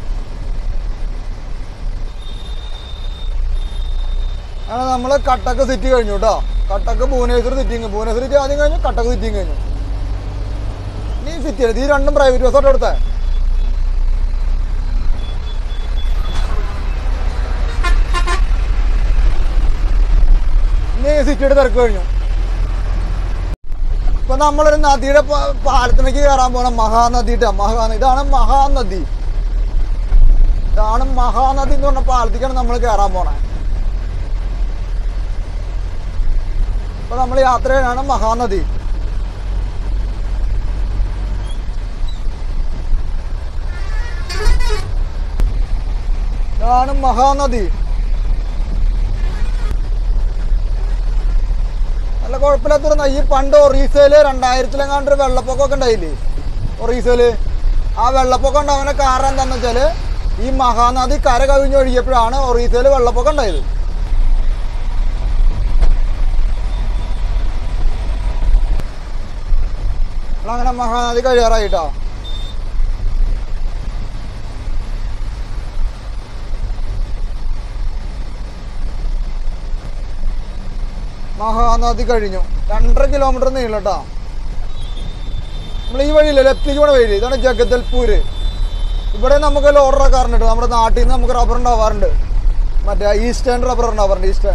അങ്ങനെ നമ്മള് കട്ടക്ക് സിറ്റി കഴിഞ്ഞു കേട്ടോ കട്ടക്ക് ഭുവനേശ്വർ സിറ്റിങ് ഭുവനേശ്വർ സിറ്റി ആദ്യം കഴിഞ്ഞു കട്ടക്ക് സിറ്റിങ് കഴിഞ്ഞു ഇനി സിറ്റി ഈ രണ്ടും പ്രൈവറ്റ് ബസ്സോട്ട് എടുത്തേ ഇനി സിറ്റിയുടെ തിരക്ക് കഴിഞ്ഞു ഇപ്പൊ നമ്മളൊരു നദിയുടെ പ- പാലത്തിലേക്ക് കയറാൻ പോണം മഹാനദിയുടെ മഹാനദി ഇതാണ് മഹാനദി ഇതാണ് മഹാനദി എന്ന് പറഞ്ഞ പാലത്തേക്കാണ് നമ്മൾ കയറാൻ പോണേ അപ്പൊ നമ്മൾ യാത്രയാണ് മഹാനദി ഇതാണ് മഹാനദി നല്ല കുഴപ്പമില്ലാത്ത ഈ പണ്ട് ഒറീസയില് രണ്ടായിരത്തിലെങ്ങാണ്ട് ഒരു വെള്ളപ്പൊക്കമൊക്കെ ഉണ്ടായില്ലേ ഒറീസയില് ആ വെള്ളപ്പൊക്കം ഉണ്ടാവുന്ന കാരണം എന്താന്ന് വെച്ചാല് ഈ മഹാനദി കര കവിഞ്ഞൊഴുകിയപ്പോഴാണ് ഒറീസയില് വെള്ളപ്പൊക്കം ഉണ്ടായത് നമ്മളങ്ങനെ മഹാനദി കഴിയാറായിട്ടോ മഹാനദി കഴിഞ്ഞു രണ്ടര കിലോമീറ്റർ നീളം കേട്ടോ നമ്മൾ ഈ വഴിയില്ലേ ലെഫ്റ്റിലേക്ക് പോണ വഴി ഇതാണ് ജഗദൽപൂര് ഇവിടെ നമുക്ക് ലോഡർ ആക്കാറുണ്ട് നമ്മുടെ നാട്ടിൽ നിന്ന് നമുക്ക് റബ്ബർ ഉണ്ടാവാറുണ്ട് മറ്റേ ഈസ്റ്റേൺ റബ്ബർ ഉണ്ടാവാറുണ്ട് ഈസ്റ്റേൺ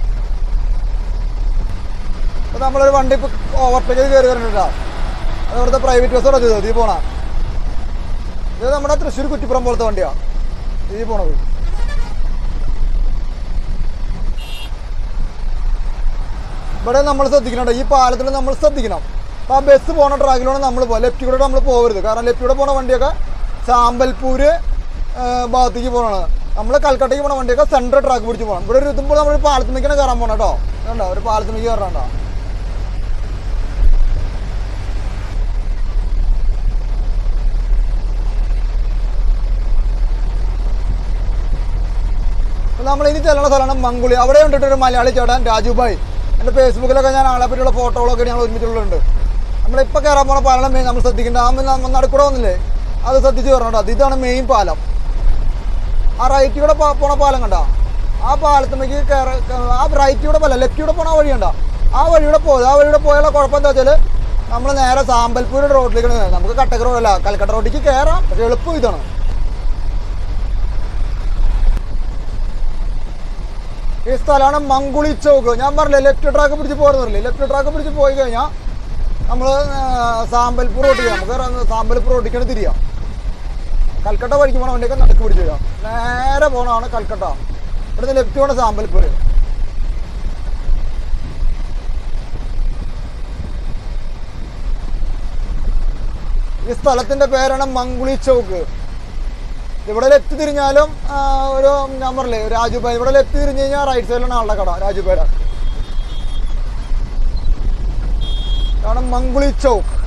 അപ്പൊ നമ്മളൊരു വണ്ടി ഇപ്പൊ ഓവർടേക്ക് കയറി വരുന്നുണ്ടോ അത് ഇവിടുത്തെ പ്രൈവറ്റ് ബസ് ഇവിടെ ഇതിൽ പോണ ഇത് നമ്മുടെ തൃശ്ശൂർ കുറ്റിപ്പുറം പോലത്തെ വണ്ടിയാ ഇതിൽ പോണത് ഇവിടെ നമ്മൾ ശ്രദ്ധിക്കണം ഈ പാലത്തിൽ നമ്മൾ ശ്രദ്ധിക്കണം അപ്പൊ ആ ബസ് പോണ ട്രാക്കിലൂടെ നമ്മൾ പോകാം ലെഫ്റ്റ് കൂടെ നമ്മൾ പോകരുത് കാരണം ലെഫ്റ്റ് കൂടെ പോണ വണ്ടിയൊക്കെ സാമ്പൽപൂര് ആ, ഭാഗത്തേക്ക് പോകണതാണ് നമ്മൾ കൽക്കട്ടയ്ക്ക് പോണ വണ്ടിയൊക്കെ സെൻട്രൽ ട്രാക്ക് പിടിച്ച് പോകണം ഇവിടെ ഒരു എത്തുമ്പോൾ നമ്മൾ പാലത്തിലേക്കാണ് കയറാൻ പോകണം കേട്ടോ കണ്ടോ ഒരു പാലത്തിലേക്ക് കയറണ്ട നമ്മൾ ഇനി ചെല്ലുന്ന സ്ഥലമാണ് മങ്കുളി അവിടെ കണ്ടിട്ട് ഒരു മലയാളി ചേട്ടൻ രാജുഭായ് എൻ്റെ ഫേസ്ബുക്കിലൊക്കെ ഞാൻ ആളെ പറ്റിയുള്ള ഫോട്ടോകളൊക്കെ ഞങ്ങൾ ഒരുമിച്ചുള്ളുണ്ട് നമ്മളിപ്പോൾ കയറാൻ പോണ പാലം മെയിൻ നമ്മൾ ശ്രദ്ധിക്കേണ്ട ആ നടുക്കൂടെ വന്നില്ലേ അത് ശ്രദ്ധിച്ച് വരണം കേട്ടോ ഇതാണ് മെയിൻ പാലം ആ റൈറ്റ് കൂടെ പോ- പോണ പാലം കണ്ട ആ പാലത്തുമ്മക്ക് കയറ ആ റൈറ്റ് കൂടെ പോലെ ലെഫ്റ്റ് കൂടെ പോണ വഴി കണ്ട ആ വഴിയൂടെ പോയത് ആ വഴിയൂടെ പോയാലുള്ള കുഴപ്പം എന്താ വെച്ചാൽ നമ്മൾ നേരെ സാമ്പൽപൂർ റോഡിലേക്ക് കയറാം. നമുക്ക് കട്ടക്ക് റോഡല്ല കൽക്കട്ട റോഡിലേക്ക് കയറാം പക്ഷെ എളുപ്പം ഇതാണ് ഈ സ്ഥലമാണ് മങ്കുളി ചൗക്ക് ഞാൻ പറഞ്ഞില്ലേ ലെഫ്റ്റ് ട്രാക്ക് പിടിച്ച് പോരുന്നില്ലേ ലെഫ്റ്റ് ട്രാക്ക് പിടിച്ച് പോയി കഴിഞ്ഞാൽ നമ്മൾ സാമ്പൽപൂർ റോട്ടിക്ക് നമുക്ക് ഇറങ്ങ് സാമ്പൽപൂർ റോട്ടിക്കാണ് തിരിയാം കൽക്കട്ട വഴിക്ക് പോണ വണ്ടിയൊക്കെ നടക്ക് പിടിച്ച് വരിക നേരെ പോണതാണ് കൽക്കട്ട ഇവിടുന്ന് ലെഫ്റ്റ് പോണ സാമ്പൽപൂർ ഈ സ്ഥലത്തിന്റെ പേരാണ് മങ്കുളി ചൗക്ക് ഇവിടെ ലെഫ്റ്റ് തിരിഞ്ഞാലും ആ, ഒരു ഞാൻ പറഞ്ഞില്ലേ രാജുബായ് ഇവിടെ ലെഫ്റ്റ് തിരിഞ്ഞു കഴിഞ്ഞാൽ റൈറ്റ് സൈഡിലാണ് ആളുടെ കട രാജുബായുടെ കാരണം മങ്കുളി ചൗക്ക്